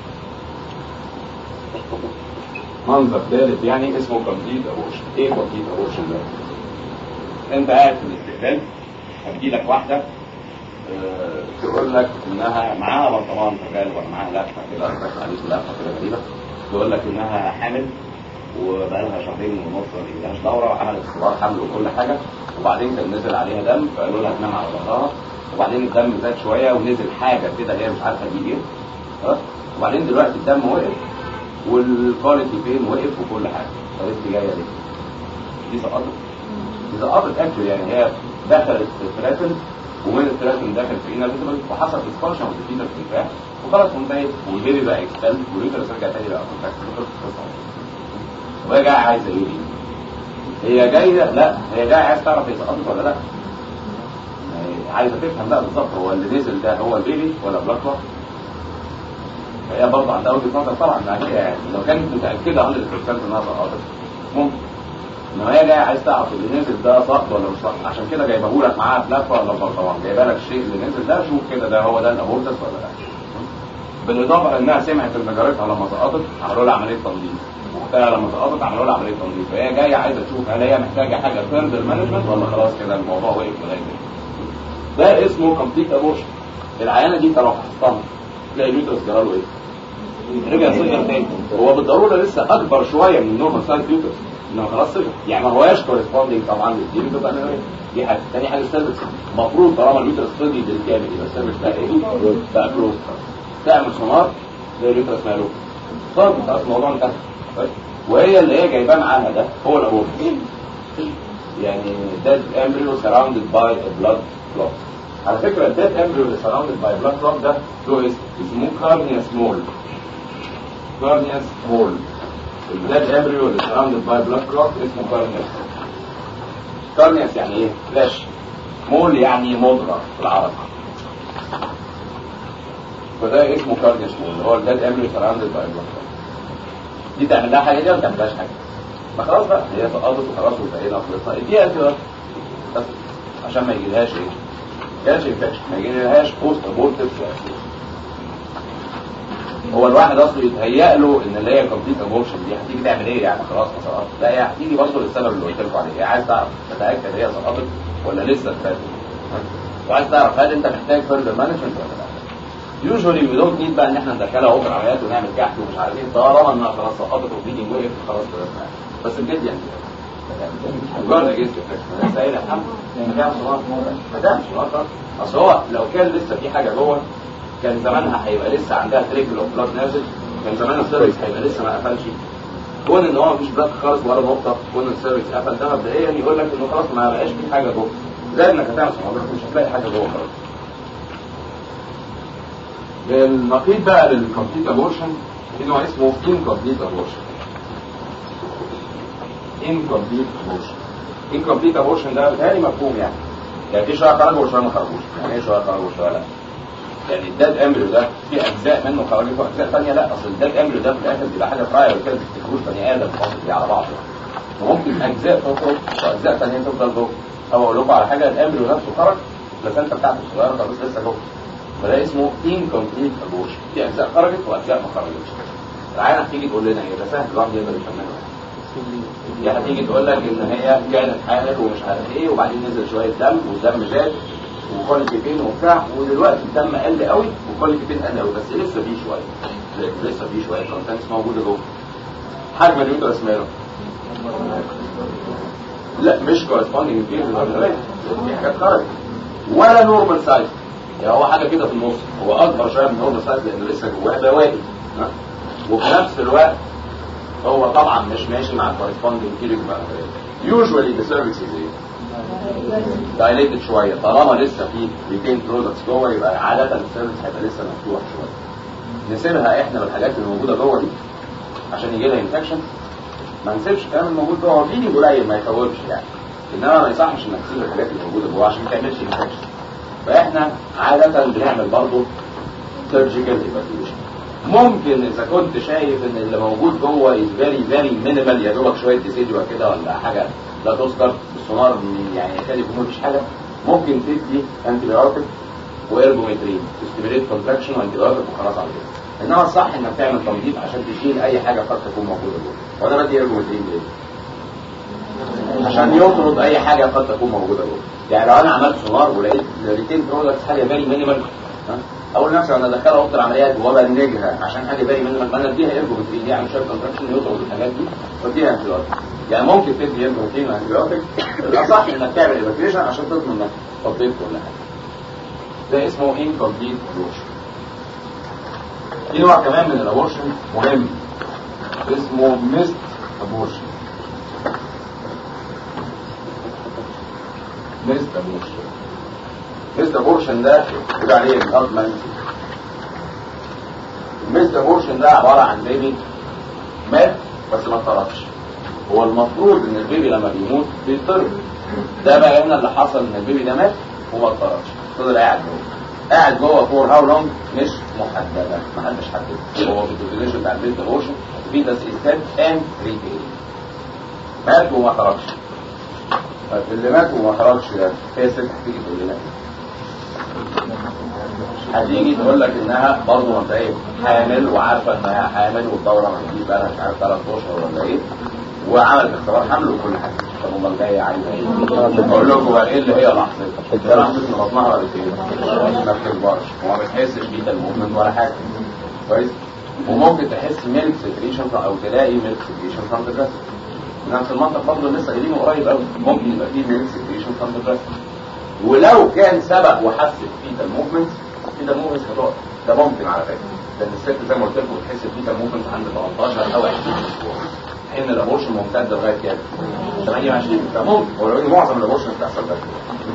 منظر ثالث يعني اسمه كومبليت ابورشن ايه كومبليت ابورشن ده؟ انت قاعد في الاستقبال هتجي لك واحده آه، تقول لك انها معاها برطمان شغال ولا معاها لفه كده لفه عليه لفه كده غريبه تقول لك انها حامل وبقى لها شهرين ونص ما بيجيلهاش دوره وعملت اختبار حمل وكل حاجه وبعدين كان نزل عليها دم فقالوا لها تنام على ظهرها وبعدين الدم زاد شويه ونزل حاجه كده هي مش عارفه دي ايه خلاص وبعدين دلوقتي الدم وقف والكواليتي فين وقف وكل حاجه فلسه جايه دي دي سقطت دي سقطت اكشلي يعني هي دخلت ثلاثن ومن الثلاثن دخل في انابيتبل وحصل اكسبانشن وتفيتر في الفاح وخلاص انتهت والبيبي بقى اكسبل واليوترس رجع تاني بقى كونتاكت وهي جايه عايزه ايه دي؟ هي جايه لا هي جايه عايزه تعرف هي سقطت ولا لا يعني عايزه تفهم بقى بالظبط هو اللي نزل ده هو البيبي ولا بلاك كلوت فهي برضه عندها وجهه نظر طبعا مع كده يعني لو كانت متاكده 100% انها سقطت ممكن انما هي جايه عايز تعرف اللي نزل ده سقط ولا مش سقط عشان كده جايبه لك معاها بلافه ولا برطمان جايبه لك الشيء اللي نزل ده شوف كده ده هو ده الابورتس ولا لا بالاضافه لانها سمعت ان جارتها لما سقطت عملوا لها عمليه تنظيف واختها لما سقطت عملوا لها عمليه تنظيف فهي جايه عايزه تشوف هل هي محتاجه حاجه فيرذر مانجمنت ولا خلاص كده الموضوع وقف لغايه كده ده اسمه كومبليت ابورشن العيانه دي انت لو فحصتها تلاقي اليوترس جرى له ايه؟ رجع صغر تاني هو بالضروره لسه اكبر شويه من النورمال سايز يوترس انما خلاص صغر يعني ما هواش كورسبوندينج طبعا للدين بتبقى أنا دي حاجه تاني حاجه السيرفكس المفروض طالما اليوترس فضي بالكامل يبقى السيرفكس بقى ايه؟ بقى كلوز تعمل سونار تلاقي اليوترس ماله خلاص خلاص الموضوع انتهى طيب. وهي اللي هي جايباه معاها ده هو الابورت يعني dead embryo surrounded by a blood clot على فكرة ال dead embryo اللي surrounded by blood clot ده له اسم اسمه carneus mole carneus mole ال dead embryo اللي surrounded by blood clot اسمه carneus carneus يعني ايه؟ فلاش مول يعني مضغة في العربي فده اسمه carneus mole اللي هو ال dead embryo surrounded by blood clot دي تعمل لها حاجه دي ولا ما تعملهاش حاجه ما خلاص بقى هي سقطت وخلاص وانتهينا خلصنا اديها انتي بس عشان ما يجيلهاش ايه؟ ما يجيلهاش انفكشن ما يجيلهاش بوست ابورتيف هو الواحد اصله يتهيأ له ان اللي هي كومبليت ابورشن دي هتيجي تعمل ايه يعني خلاص ما سقطت لا هي هتيجي برضه للسبب اللي قلت لكم عليه هي عايز تعرف تتاكد هي سقطت ولا لسه اتفاتت وعايز تعرف هل انت محتاج فيرذر مانجمنت ولا لا يوجوالي وي دونت نيد بقى ان احنا ندخلها اوبر عمليات ونعمل كحك ومش عارف ايه طالما انها خلاص سقطت وبليدنج وقف خلاص خلصنا بس بجد يعني مجرد جسم انا سائل الحمد ما تعملش ما تعملش خلاص اصل هو لو كان لسه في حاجه جوه كان زمانها هيبقى لسه عندها تريكل اوف بلاد نازل كان زمان السيرفيس هيبقى لسه ما قفلش كون ان هو مفيش بلاد خالص ولا نقطه كون السيرفيس قفل ده مبدئيا يقول لك انه خلاص ما بقاش في حاجه جوه زي انك هتعمل سونوجرافي مش هتلاقي حاجه جوه خالص النقيض بقى للكمبليت ابورشن في نوع اسمه incomplete abortion incomplete abortion incomplete abortion ده بتهيألي مفهوم يعني يعني في شويه خرجوا وشويه ما خرجوش يعني ايه شويه خرجوا وشويه لا يعني الداد امبريو ده في اجزاء منه خرجت واجزاء ثانيه لا اصل الداد امبريو ده في الاخر بيبقى حاجه فراير كده ما بتفتكروش بني ادم خالص دي على بعض وممكن اجزاء تخرج واجزاء ثانيه تفضل جوه او اقول لكم على حاجه الامبريو نفسه خرج بس انت بتاعته الصغيره خالص لسه جوه فده اسمه incomplete abortion في اجزاء خرجت واجزاء ما خرجتش العينه هتيجي تقول لنا ايه ده سهل الواحد يقدر يفهمها يعني هتيجي تقول لك ان هي كانت حامل ومش عارف ايه وبعدين نزل شويه دم والدم زاد وكواليتي بين وبتاع ودلوقتي الدم قل قوي وكواليتي بين قل قوي بس لسه فيه شويه لسه فيه شويه كونتنتس موجوده جوه حجم اليوترس ماله لا مش كورسبوندينج فيه في حاجات خرجت ولا نورمال سايز يعني هو حاجه كده في النص هو اكبر شويه من نورمال سايز لانه لسه جواه بواقي ها؟ وفي نفس الوقت هو طبعا مش ماشي مع الكورسبوندينج كيلو يوجوالي ذا سيرفيس از ايه دايليتد شويه طالما لسه في ريتين برودكتس جوه يبقى عاده السيرفيس هيبقى لسه مفتوح شويه نسيبها احنا بالحاجات اللي موجوده جوه دي عشان يجي لها انفكشن ما نسيبش الكلام الموجود جوه هو فيني قليل ما يخوفش يعني انما ما يصحش انك تسيب الحاجات اللي موجوده جوه عشان ما تعملش انفكشن فاحنا عاده بنعمل برضه سيرجيكال ايفاكيويشن ممكن اذا كنت شايف ان اللي موجود جوه از فيري فيري مينيمال يا دوبك شويه ديسيدوا كده ولا حاجه لا تذكر بالسونار يعني يكاد يكون مفيش حاجه ممكن تدي انتي بايوتيك وارجومترين تستمريت كونتراكشن وانتي بايوتيك وخلاص على كده انما الصح انك تعمل تنظيف عشان تشيل اي حاجه قد تكون موجوده جوه وانا بدي ارجومترين ليه؟ عشان يطرد اي حاجه قد تكون موجوده جوه يعني لو انا عملت سونار ولقيت ريتين برودكتس حاجه فيري مينيمال اقول لنفسي انا ادخلها اوضه العمليات وبنجها عشان حاجه فيري مينيمال فانا اديها ارجومترين دي عامل شويه كونتراكشن يطرد الحاجات دي واديها انتي يعني ممكن تدي ارجومترين وانتي الاصح انك تعمل ايفاكيويشن عشان تضمن انك تطبيق كل حاجه ده اسمه incomplete abortion في نوع كمان من الابورشن مهم اسمه ميست ابورشن ميست ابورشن ميست ابورشن ده بيقول عليه الهضمنسي الميست ابورشن ده عباره عن بيبي مات بس ما اتطردش هو المفروض ان البيبي لما بيموت بيطرد ده بقى هنا اللي حصل ان البيبي ده مات وما اتطردش فضل قاعد جوه قاعد جوه فور هاو لونج مش محدده ما حدش حدد هو في الديفينيشن بتاع البيت ابورشن في ده سيستم ان ريتيل مات وما خرجش طيب اللي مات وما خرجش ده هي الست هتيجي تقول لنا هتيجي تقول لك انها برضه مبدئيا حامل وعارفه انها حامل والدوره ما تجيش بقى مش عارف ثلاث اشهر ولا ايه وعملت اختبار حمل وكل حاجه طب امال جايه عايزه ايه؟ اقول لكم بقى ايه اللي هي لحظتها؟ لحظه ان بطنها ولا ايه؟ ما بتكبرش وما بتحسش بيه الموفمنت ولا حاجه كويس؟ وممكن تحس ميلك سكريشن او تلاقي ميلك سكريشن فروم ذا بريست نفس المنطق برضه لسه قايلينه قريب قوي ممكن يبقى فيه ميلك سكريشن فروم ذا بريست ولو كان سبق وحس فيتا الموفمنت فيتا الموفمنت هتقع ده ممكن على فكره لان الست زي ما قلت لكم بتحس فيتا الموفمنت عند 18 او 20 اسبوع حين الابورشن ممتد لغايه كام 28 فممكن ولو ان معظم الابورشن بتحصل ده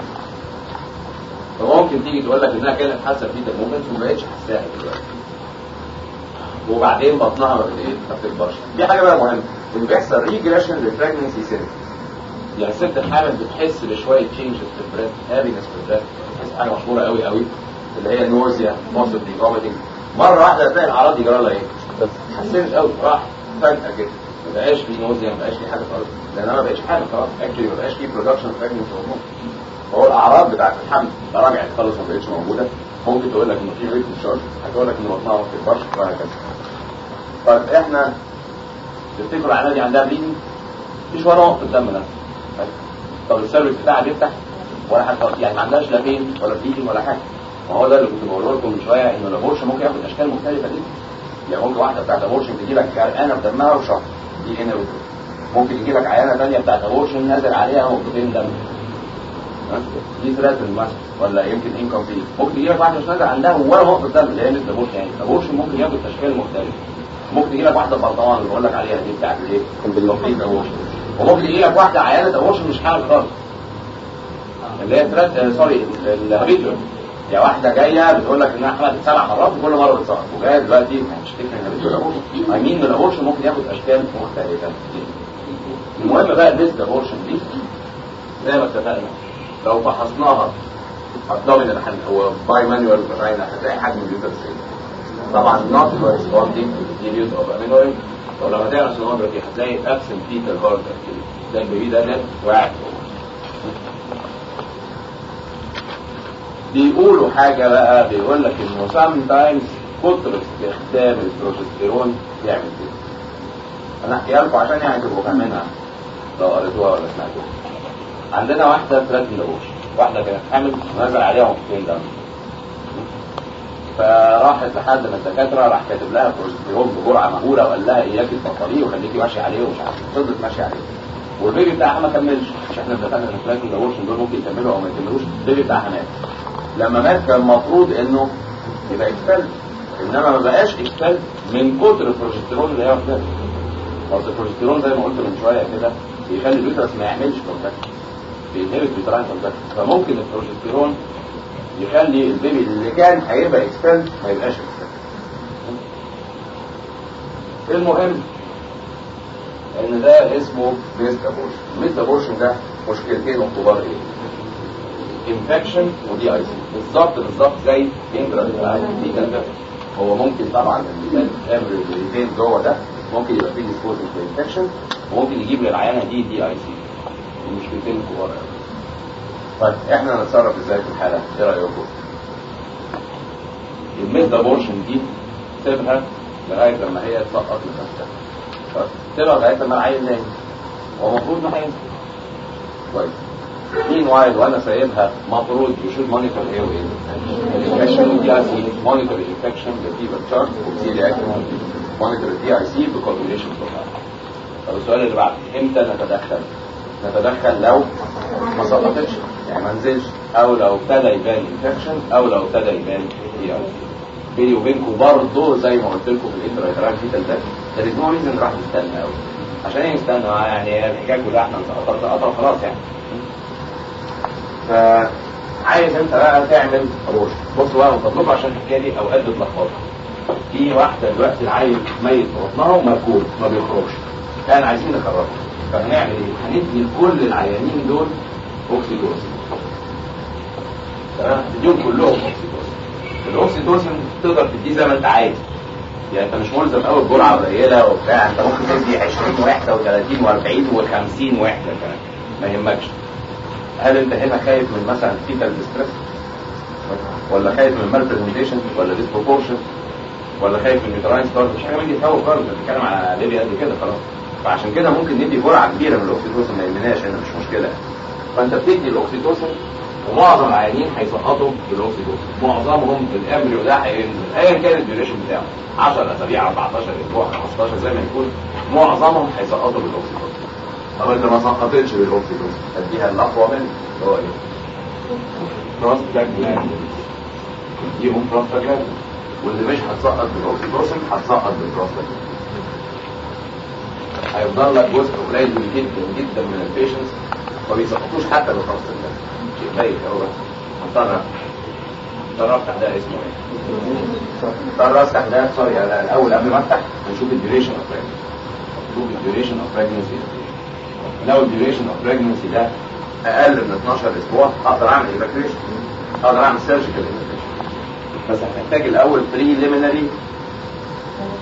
فممكن تيجي تقول لك انها كانت حاسه فيتا الموفمنت وما بقتش حاساها دلوقتي وبعدين بطنها ما بت- ايه ما بتكبرش دي حاجه بقى مهمه اللي بيحصل ريجريشن للبريجنسي سيرفيس يعني الست الحامل بتحس بشويه تشينجز في البريث هابينس في البريث بتحس حاجه مشهوره قوي قوي اللي هي نوزيا possibly vomiting مره واحده تلاقي الاعراض دي جرى لها ايه؟ بس حسنت قوي راح فجاه كده ما بقاش في نوزيا ما بقاش في حاجه خالص لان انا ما بقاش حاجه خلاص اكشلي ما بقاش في برودكشن بريجننسي هرمون فهو الاعراض بتاعت الحمل تراجعت خالص ما بقتش موجوده ممكن تقول لك انه في ريت تشارج هتقول لك ان بطنها ما بتكبرش وهكذا طيب احنا تفتكروا العيانه دي عندها بليدنج مفيش ولا نقطه دم نفسه طب السيرفيس بتاعها بيفتح ولا حاجه خالص يعني ما عندهاش لا بين ولا بليدنج ولا حاجه ما هو ده اللي كنت بقوله لكم من شويه انه الابورشن ممكن ياخد اشكال مختلفه جدا يعني ممكن واحده بتاعت ابورشن تجي لك غرقانه بدمها وشهر دي هنا وكده ممكن يجي لك عيانه ثانيه بتاعت ابورشن نازل عليها نقطتين دم ها؟ دي ثلاثة مثلا ولا يمكن انكمبليت ممكن تجي لك واحده مش نازل عندها ولا نقطه دم اللي هي مثل الابورشن يعني الابورشن ممكن ياخد اشكال مختلفه ممكن تجي لك واحده برطمان اللي بقول لك عليها دي بتاعت الايه؟ كومبليت ابورشن وممكن يجي لك واحده عيانه ابورشن مش حامل خالص اللي هي ثلاث آه، سوري الهابيتوال يعني واحده جايه بتقول لك انها حملت سبع مرات وكل مره بتصاب وجايه دلوقتي هتشتكي من الهابيتوال ابورشن اي مين الابورشن ممكن ياخد اشكال مختلفه المهم بقى البيست ابورشن دي زي ما اتفقنا لو فحصناها ابدومينال هو باي مانوال فاجينا هتلاقي حجم اليوترس طبعا not corresponding to the use of amino acid ولما تعمل سونوجرافي هتلاقي absent fetal heart activity ده البيبي ده نت واعي بيقولوا حاجة بقى بيقول لك انه sometimes كتر استخدام البروجستيرون يعمل كده انا احكيها لكم عشان يعني تبقوا فاهمينها لو قريتوها ولا سمعتوها عندنا واحدة ثلاث نقوش واحدة كانت حامل ونزل عليها نقطتين دم فراحت لحد من الدكاترة راح كاتب لها بروجستيرون بجرعة مهولة وقال لها اياكي تبطليه وخليكي ماشية عليه ومش عارف فضلت ماشية عليه والبيبي بتاعها ما كملش مش احنا اتفقنا ان ثلاث الابورشن دول ممكن يكملوا او ما يكملوش البيبي بتاعها مات لما مات كان المفروض انه يبقى اكسبل انما ما بقاش اكسبل من كتر البروجستيرون اللي هي واخداه اصل البروجستيرون زي ما قلت من شويه كده بيخلي اليوترس ما يعملش كونتاكت بينهبط بيتراين كونتاكت فممكن البروجستيرون يخلي البيبي اللي كان هيبقى اكسبل ما يبقاش اكسبل المهم ان ده اسمه ميست ابورشن ميست ابورشن ده مشكلتين وكبار ايه انفكشن ودي اي سي بالظبط بالظبط زي انترا دي كان هو ممكن طبعا الامر اللي جوه ده ممكن يبقى فيه ديسبوزنج انفكشن وممكن يجيب للعيانه دي دي اي سي المشكلتين كبار قوي طيب احنا هنتصرف ازاي في الحاله ايه رايكم الميد ابورشن دي سيبها لغايه لما هي تسقط لنفسها طيب سيبها لغايه لما العيل نايم هو المفروض ما هينزل كويس مين وايل وانا سايبها مفروض يشوف مونيتور ايه وايه الانفكشن دي اي سي مونيتور الانفكشن بالفيفر تشارت وبسيري اكتر مونيتور الدي اي سي بكوردينيشن بروفايل طب السؤال اللي بعده امتى نتدخل نتدخل لو ما سقطتش يعني ما نزلش او لو ابتدى يبان انفكشن او لو ابتدى يبان دي اي سي بيني وبينكم برضه زي ما قلت لكم في الانترا فيتال ده ده نو ريزن راح يستنى قوي عشان ايه يستنى يعني الحكايه كلها احنا سقطت سقطت خلاص يعني فعايز انت بقى تعمل روش بص بقى وتطلبها عشان الحكايه دي اوقات بتلخبطها في واحده دلوقتي العيل ميت في بطنها ومركوب ما بيخرجش كان عايزين نخرجه فهنعمل ايه؟ هندي لكل العيانين دول اوكسيتوسن تمام تديهم كلهم اوكسيتوسن الاوكسيتوسن تقدر تديه زي ما انت عايز يعني انت مش ملزم قوي بجرعه قليله وبتاع انت ممكن تدي 20 وحده و30 و40 و50 وحده كمان ما يهمكش هل انت هنا خايف من مثلا فيتال ديستريس ولا خايف من مال برزنتيشن ولا ديسبروبورشن ولا خايف من يوتراين ستارت مش حاجه بيجي تخوف خالص بتتكلم على ليبيا قد كده خلاص فعشان كده ممكن ندي جرعه كبيره من الاوكسيتوسن ما يهمناش هنا مش مشكله فانت بتدي الاوكسيتوسن ومعظم العيانين هيسقطوا بالاوكسيتوسن معظمهم الامبريو ده هينزل ايا كان الديوريشن بتاعه 10 اسابيع 14 اسبوع 15 زي ما يكون معظمهم هيسقطوا بالاوكسيتوسن طب انت ما سقطتش بالاوكسيتوسن اديها الاقوى منه اللي هو ايه؟ بروستاجلاندين ديهم بروستاجلاندين واللي مش هتسقط بالاوكسيتوسن هتسقط بالبروستاجلاندين هيفضل لك جزء قليل جدا جدا من البيشنتس ما بيسقطوش حتى بالبروستاجلاندين شيء قليل هو هنضطر هنضطر افتح ده اسمه ايه؟ هنضطر افتح ده سوري انا الاول قبل ما افتح هنشوف الديوريشن اوف بريجنسي نشوف الديوريشن اوف بريجنسي لو الديوريشن اوف بريجنسي ده اقل من 12 اسبوع اقدر اعمل ايفاكيويشن اقدر اعمل سيرجيكال ايفاكيويشن بس هنحتاج الاول بريليمينري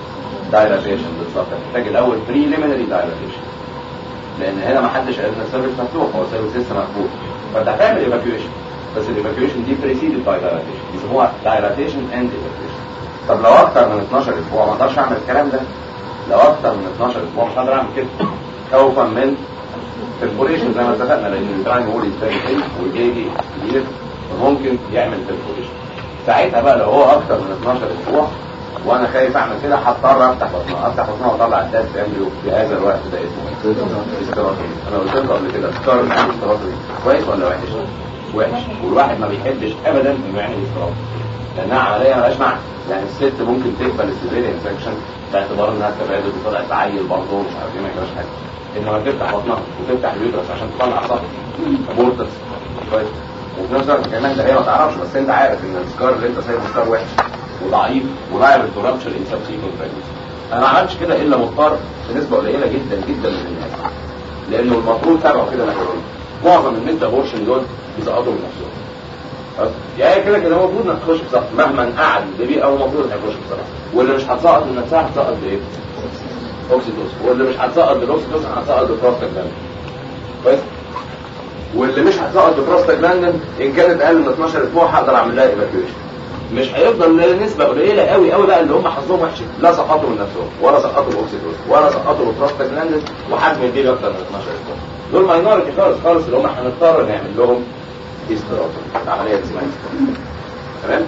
دايلاتيشن بالظبط هتحتاج الاول بريليمينري دايلاتيشن لان هنا ما حدش قال ان السيرفكس مفتوح هو السيرفكس لسه مقفول فانت هتعمل ايفاكيويشن بس الايفاكيويشن دي بريسيدد باي دايلاتيشن بيسموها دايلاتيشن اند ايفاكيويشن طب لو اكتر من 12 اسبوع ما اقدرش اعمل الكلام ده لو اكتر من 12 اسبوع مش هقدر اعمل كده خوفا من perforation زي ما اتفقنا لان الترايم هو يستهدف والجيجي كبير فممكن يعمل perforation ساعتها بقى لو هو اكتر من 12 اسبوع وانا خايف اعمل كده هضطر افتح بطنها افتح بطنها واطلع الداس امبريو في هذا الوقت ده اسمه استراتيجي انا قلت لكم قبل كده اختار نعمل استراتيجي كويس ولا وحش؟ وحش والواحد ما بيحبش ابدا انه يعمل استراتيجي لانها عمليه مالهاش معنى يعني الست ممكن تقبل السيفيريان انفكشن باعتبار انها تبعد وطلعت تعيل برضه ومش عارف ايه ما يجراش حاجه انما تفتح بطنها وتفتح اليوترس عشان تطلع صح ابورتس كويس وفي نفس الوقت كمان ده هي ما تعرفش بس انت عارف ان السكار اللي انت سايبه سكار وحش وضعيف ولاعب الترابشر انساب سيكون انا ما عملتش كده الا مضطر بنسبه قليله جدا جدا من الناس لانه المفروض تابعوا كده نحن معظم الميد ابورشن دول بيسقطوا من نفسهم خلاص؟ يعني كده كده هو المفروض انك تخش بصح مهما قعد البيبي او المفروض انك تخش بصح واللي مش هتسقط من نفسها هتسقط بايه؟ اوكسيتوس واللي مش هتسقط بالاوكسيتوس هتسقط ببروستاجلاندين كويس واللي مش هتسقط ببروستاجلاندين ان كانت اقل من 12 اسبوع هقدر اعمل لها ايفاكيويشن مش هيفضل نسبة قليلة قوي قوي بقى اللي هم حظهم وحش لا سقطوا من نفسهم ولا سقطوا الاوكسيتوس ولا سقطوا البروستاجلاندين وحجم البيبي اكتر من 12 اسبوع دول ماينورتي خالص خالص اللي هم هنضطر نعمل لهم استراتيجي عملية اسمها استراتيجي تمام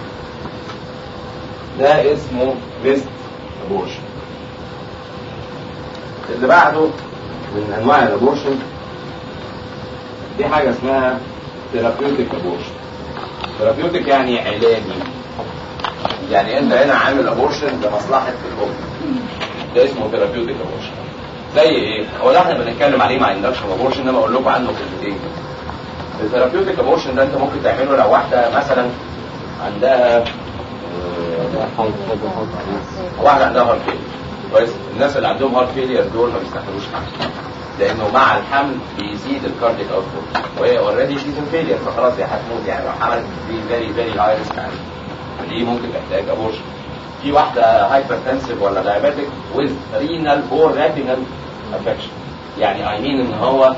ده اسمه بيست ابورشن اللي بعده من انواع الابورشن دي حاجة اسمها ثيرابيوتيك ابورشن ثيرابيوتيك يعني علاجي يعني انت هنا عامل ابورشن لمصلحة الام ده اسمه ثيرابيوتيك ابورشن زي ايه؟ هو ده احنا بنتكلم عليه مع اندكشن ابورشن ده بقول لكم عنه كلمتين الثيرابيوتيك ابورشن ده انت ممكن تعمله لو واحدة مثلا عندها واحدة عندها هارت فيلير كويس الناس اللي عندهم هارت فيلير دول ما بيستحملوش حمل لانه مع الحمل بيزيد الكارديك اوتبوت وهي اوريدي شيز فيلير فخلاص هي هتموت يعني لو حملت دي فيري فيري هاي ريسك فدي ممكن تحتاج ابورشن في واحدة هايبرتنسيف ولا دايابيتك ويز رينال اور ريتينال افكشن يعني اي مين ان هو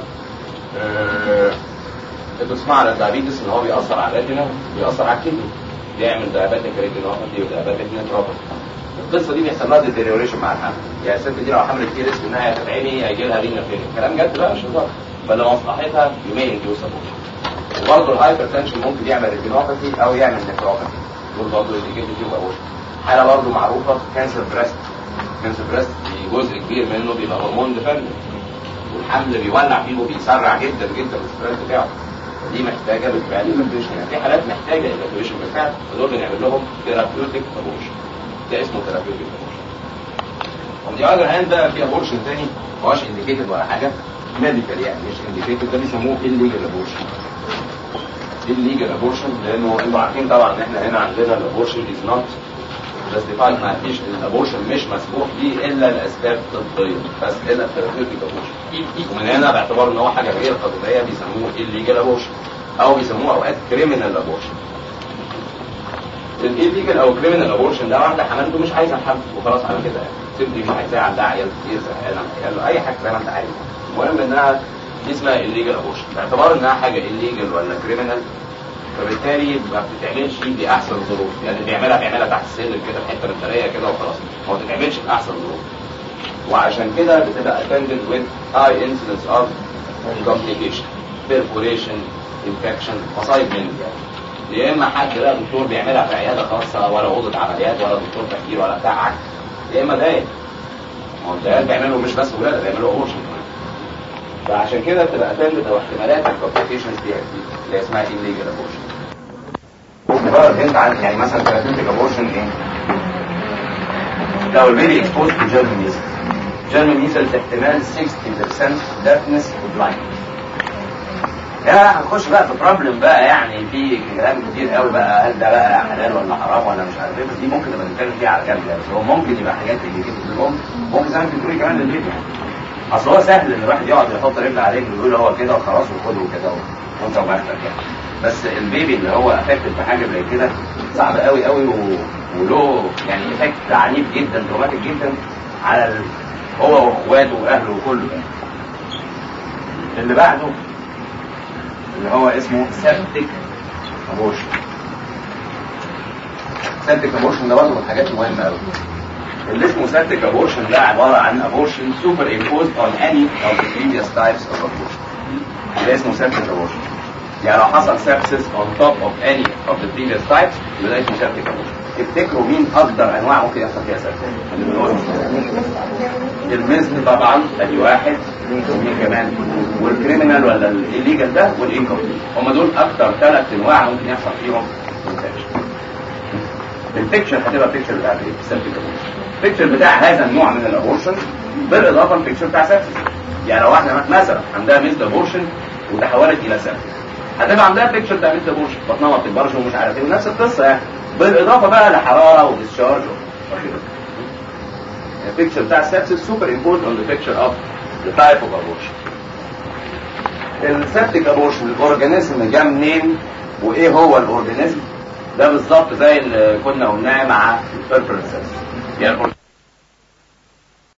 آه، انتوا تسمعوا على الدايابيتس ان هو بيأثر على الريتينا بيأثر على الكدني بيعمل دايابيتك ريتينوباثي ودايابيتك نيتروباثي القصه دي بيحصل لها ديتيريوريشن مع الحمل يعني الست دي لو حملت في ريسك انها هتتعمي هيجي لها رينا فين الكلام جد بقى مش هزار فلمصلحتها يومين يوصل وبرضه الهايبر تنشن ممكن يعمل ريتينوباثي او يعمل نيتروباثي دول برضه اللي كده فيه بقى حاله برضه معروفه كانسر بريست كانسر بريست جزء كبير منه بيبقى هرمون ديفندنت والحمل بيولع فيه وبيسرع جدا جدا الستريس بتاعه دي محتاجه بالفعل ايفاكيويشن يعني في حالات محتاجه ايفاكيويشن بالفعل فدول بنعمل لهم ثيرابيوتيك ابورشن ده اسمه ثيرابيوتيك ابورشن on the other hand بقى في ابورشن تاني ما هوش انديكيتد ولا حاجه ميديكال يعني مش انديكيتد ده بيسموه illegal ابورشن illegal ابورشن لانه انتوا عارفين طبعا ان احنا هنا عندنا الابورشن از نوت جاستيفايد ما فيش الابورشن مش مسموح به الا لاسباب طبيه بس الا الثيرابيوتيك ابورشن ومن هنا باعتبار ان هو حاجه غير قانونيه بيسموه illegal ابورشن او بيسموه اوقات كريمنال ابورشن الإيليجال او كريمنال ابورشن ده واحده حملته مش عايزه الحمل وخلاص على كده يعني سيبني مش عايزاها عندها عيال كتير زهقانه عيال اي حاجه زي ما انت عايز المهم انها دي اسمها إيليجال ابورشن باعتبار انها حاجه إيليجال ولا كريمنال فبالتالي ما بتتعملش باحسن ظروف يعني اللي بيعملها بيعملها تحت السلم كده في حته مداريه كده وخلاص ما بتتعملش باحسن ظروف وعشان كده بتبقى attended with high incidence of complication perforation infection مصايب من يعني يا اما حد بقى دكتور بيعملها في عياده خاصه ولا اوضه عمليات ولا دكتور تفكير ولا بتاع عكس يا اما دايق ما هو الدايق بيعملوا مش بس ولاده بيعملوا اورشن كمان فعشان كده بتبقى اتندد او احتمالات الكومبليكيشنز دي اللي اسمها illegal abortion مجرد انت عن يعني مثلا ثيرابيوتيك ابورشن ايه؟ لو البيبي اكسبوز تو جيرمي ميسلز جيرمي ميسلز احتمال 60% دافنس وبلايند يا هنخش بقى في بروبلم بقى يعني في كلام كتير قوي بقى هل ده بقى حلال ولا حرام ولا مش عارف ايه بس دي ممكن نبقى نتكلم فيها على جنب يعني هو ممكن يبقى حاجات اللي كده للام ممكن زي ما انت بتقولي كمان للبيبي يعني اصل هو سهل ان الواحد يقعد يحط رجل على رجل ويقول هو كده وخلاص وخده وكده وانت وبختك يعني بس البيبي اللي هو افكتد بحاجه زي كده صعب قوي قوي و... وله يعني افكت عنيف جدا دراماتيك جدا على ال... هو واخواته واهله وكله يعني. اللي بعده اللي هو اسمه سبتك ابورشن سبتك ابورشن ده برضه من الحاجات المهمه قوي اللي اسمه سبتك ابورشن ده عباره عن ابورشن سوبر امبوزد اون اني اوف ذا previous types of abortion ده اسمه سبتك ابورشن يعني لو حصل سبسس on top of any of the previous types يبقى ده اسمه سبتك ابورشن تفتكروا مين اكتر انواع ممكن يحصل فيها سبتك اللي بنقول المثل طبعا ادي واحد مين كمان والكريمنال ولا الليجل ده والانكمبليت هم دول اكتر ثلاث انواع ممكن يحصل فيهم infection. البيكتشر هتبقى البيكتشر بتاع ايه؟ السبتك ابورشن البيكتشر بتاع هذا النوع من الابورشن بالاضافه للبيكتشر بتاع سبتك يعني لو واحده مثلا عندها مثل ابورشن وتحولت الى سبتك هتبقى عندها بيكتشر بتاع مثل ابورشن بطنها ما بتكبرش ومش عارف ايه ونفس القصه يعني بالاضافه بقى لحراره وديسشارج البيكتشر بتاع السبسس سوبر امبورت اون ذا بيكتشر اوف ذا تايب اوف ابورشن السبتك ابورشن الاورجانيزم جه منين وايه هو الاورجانيزم ده بالظبط زي اللي كنا قلناه مع البيربرنسز يعني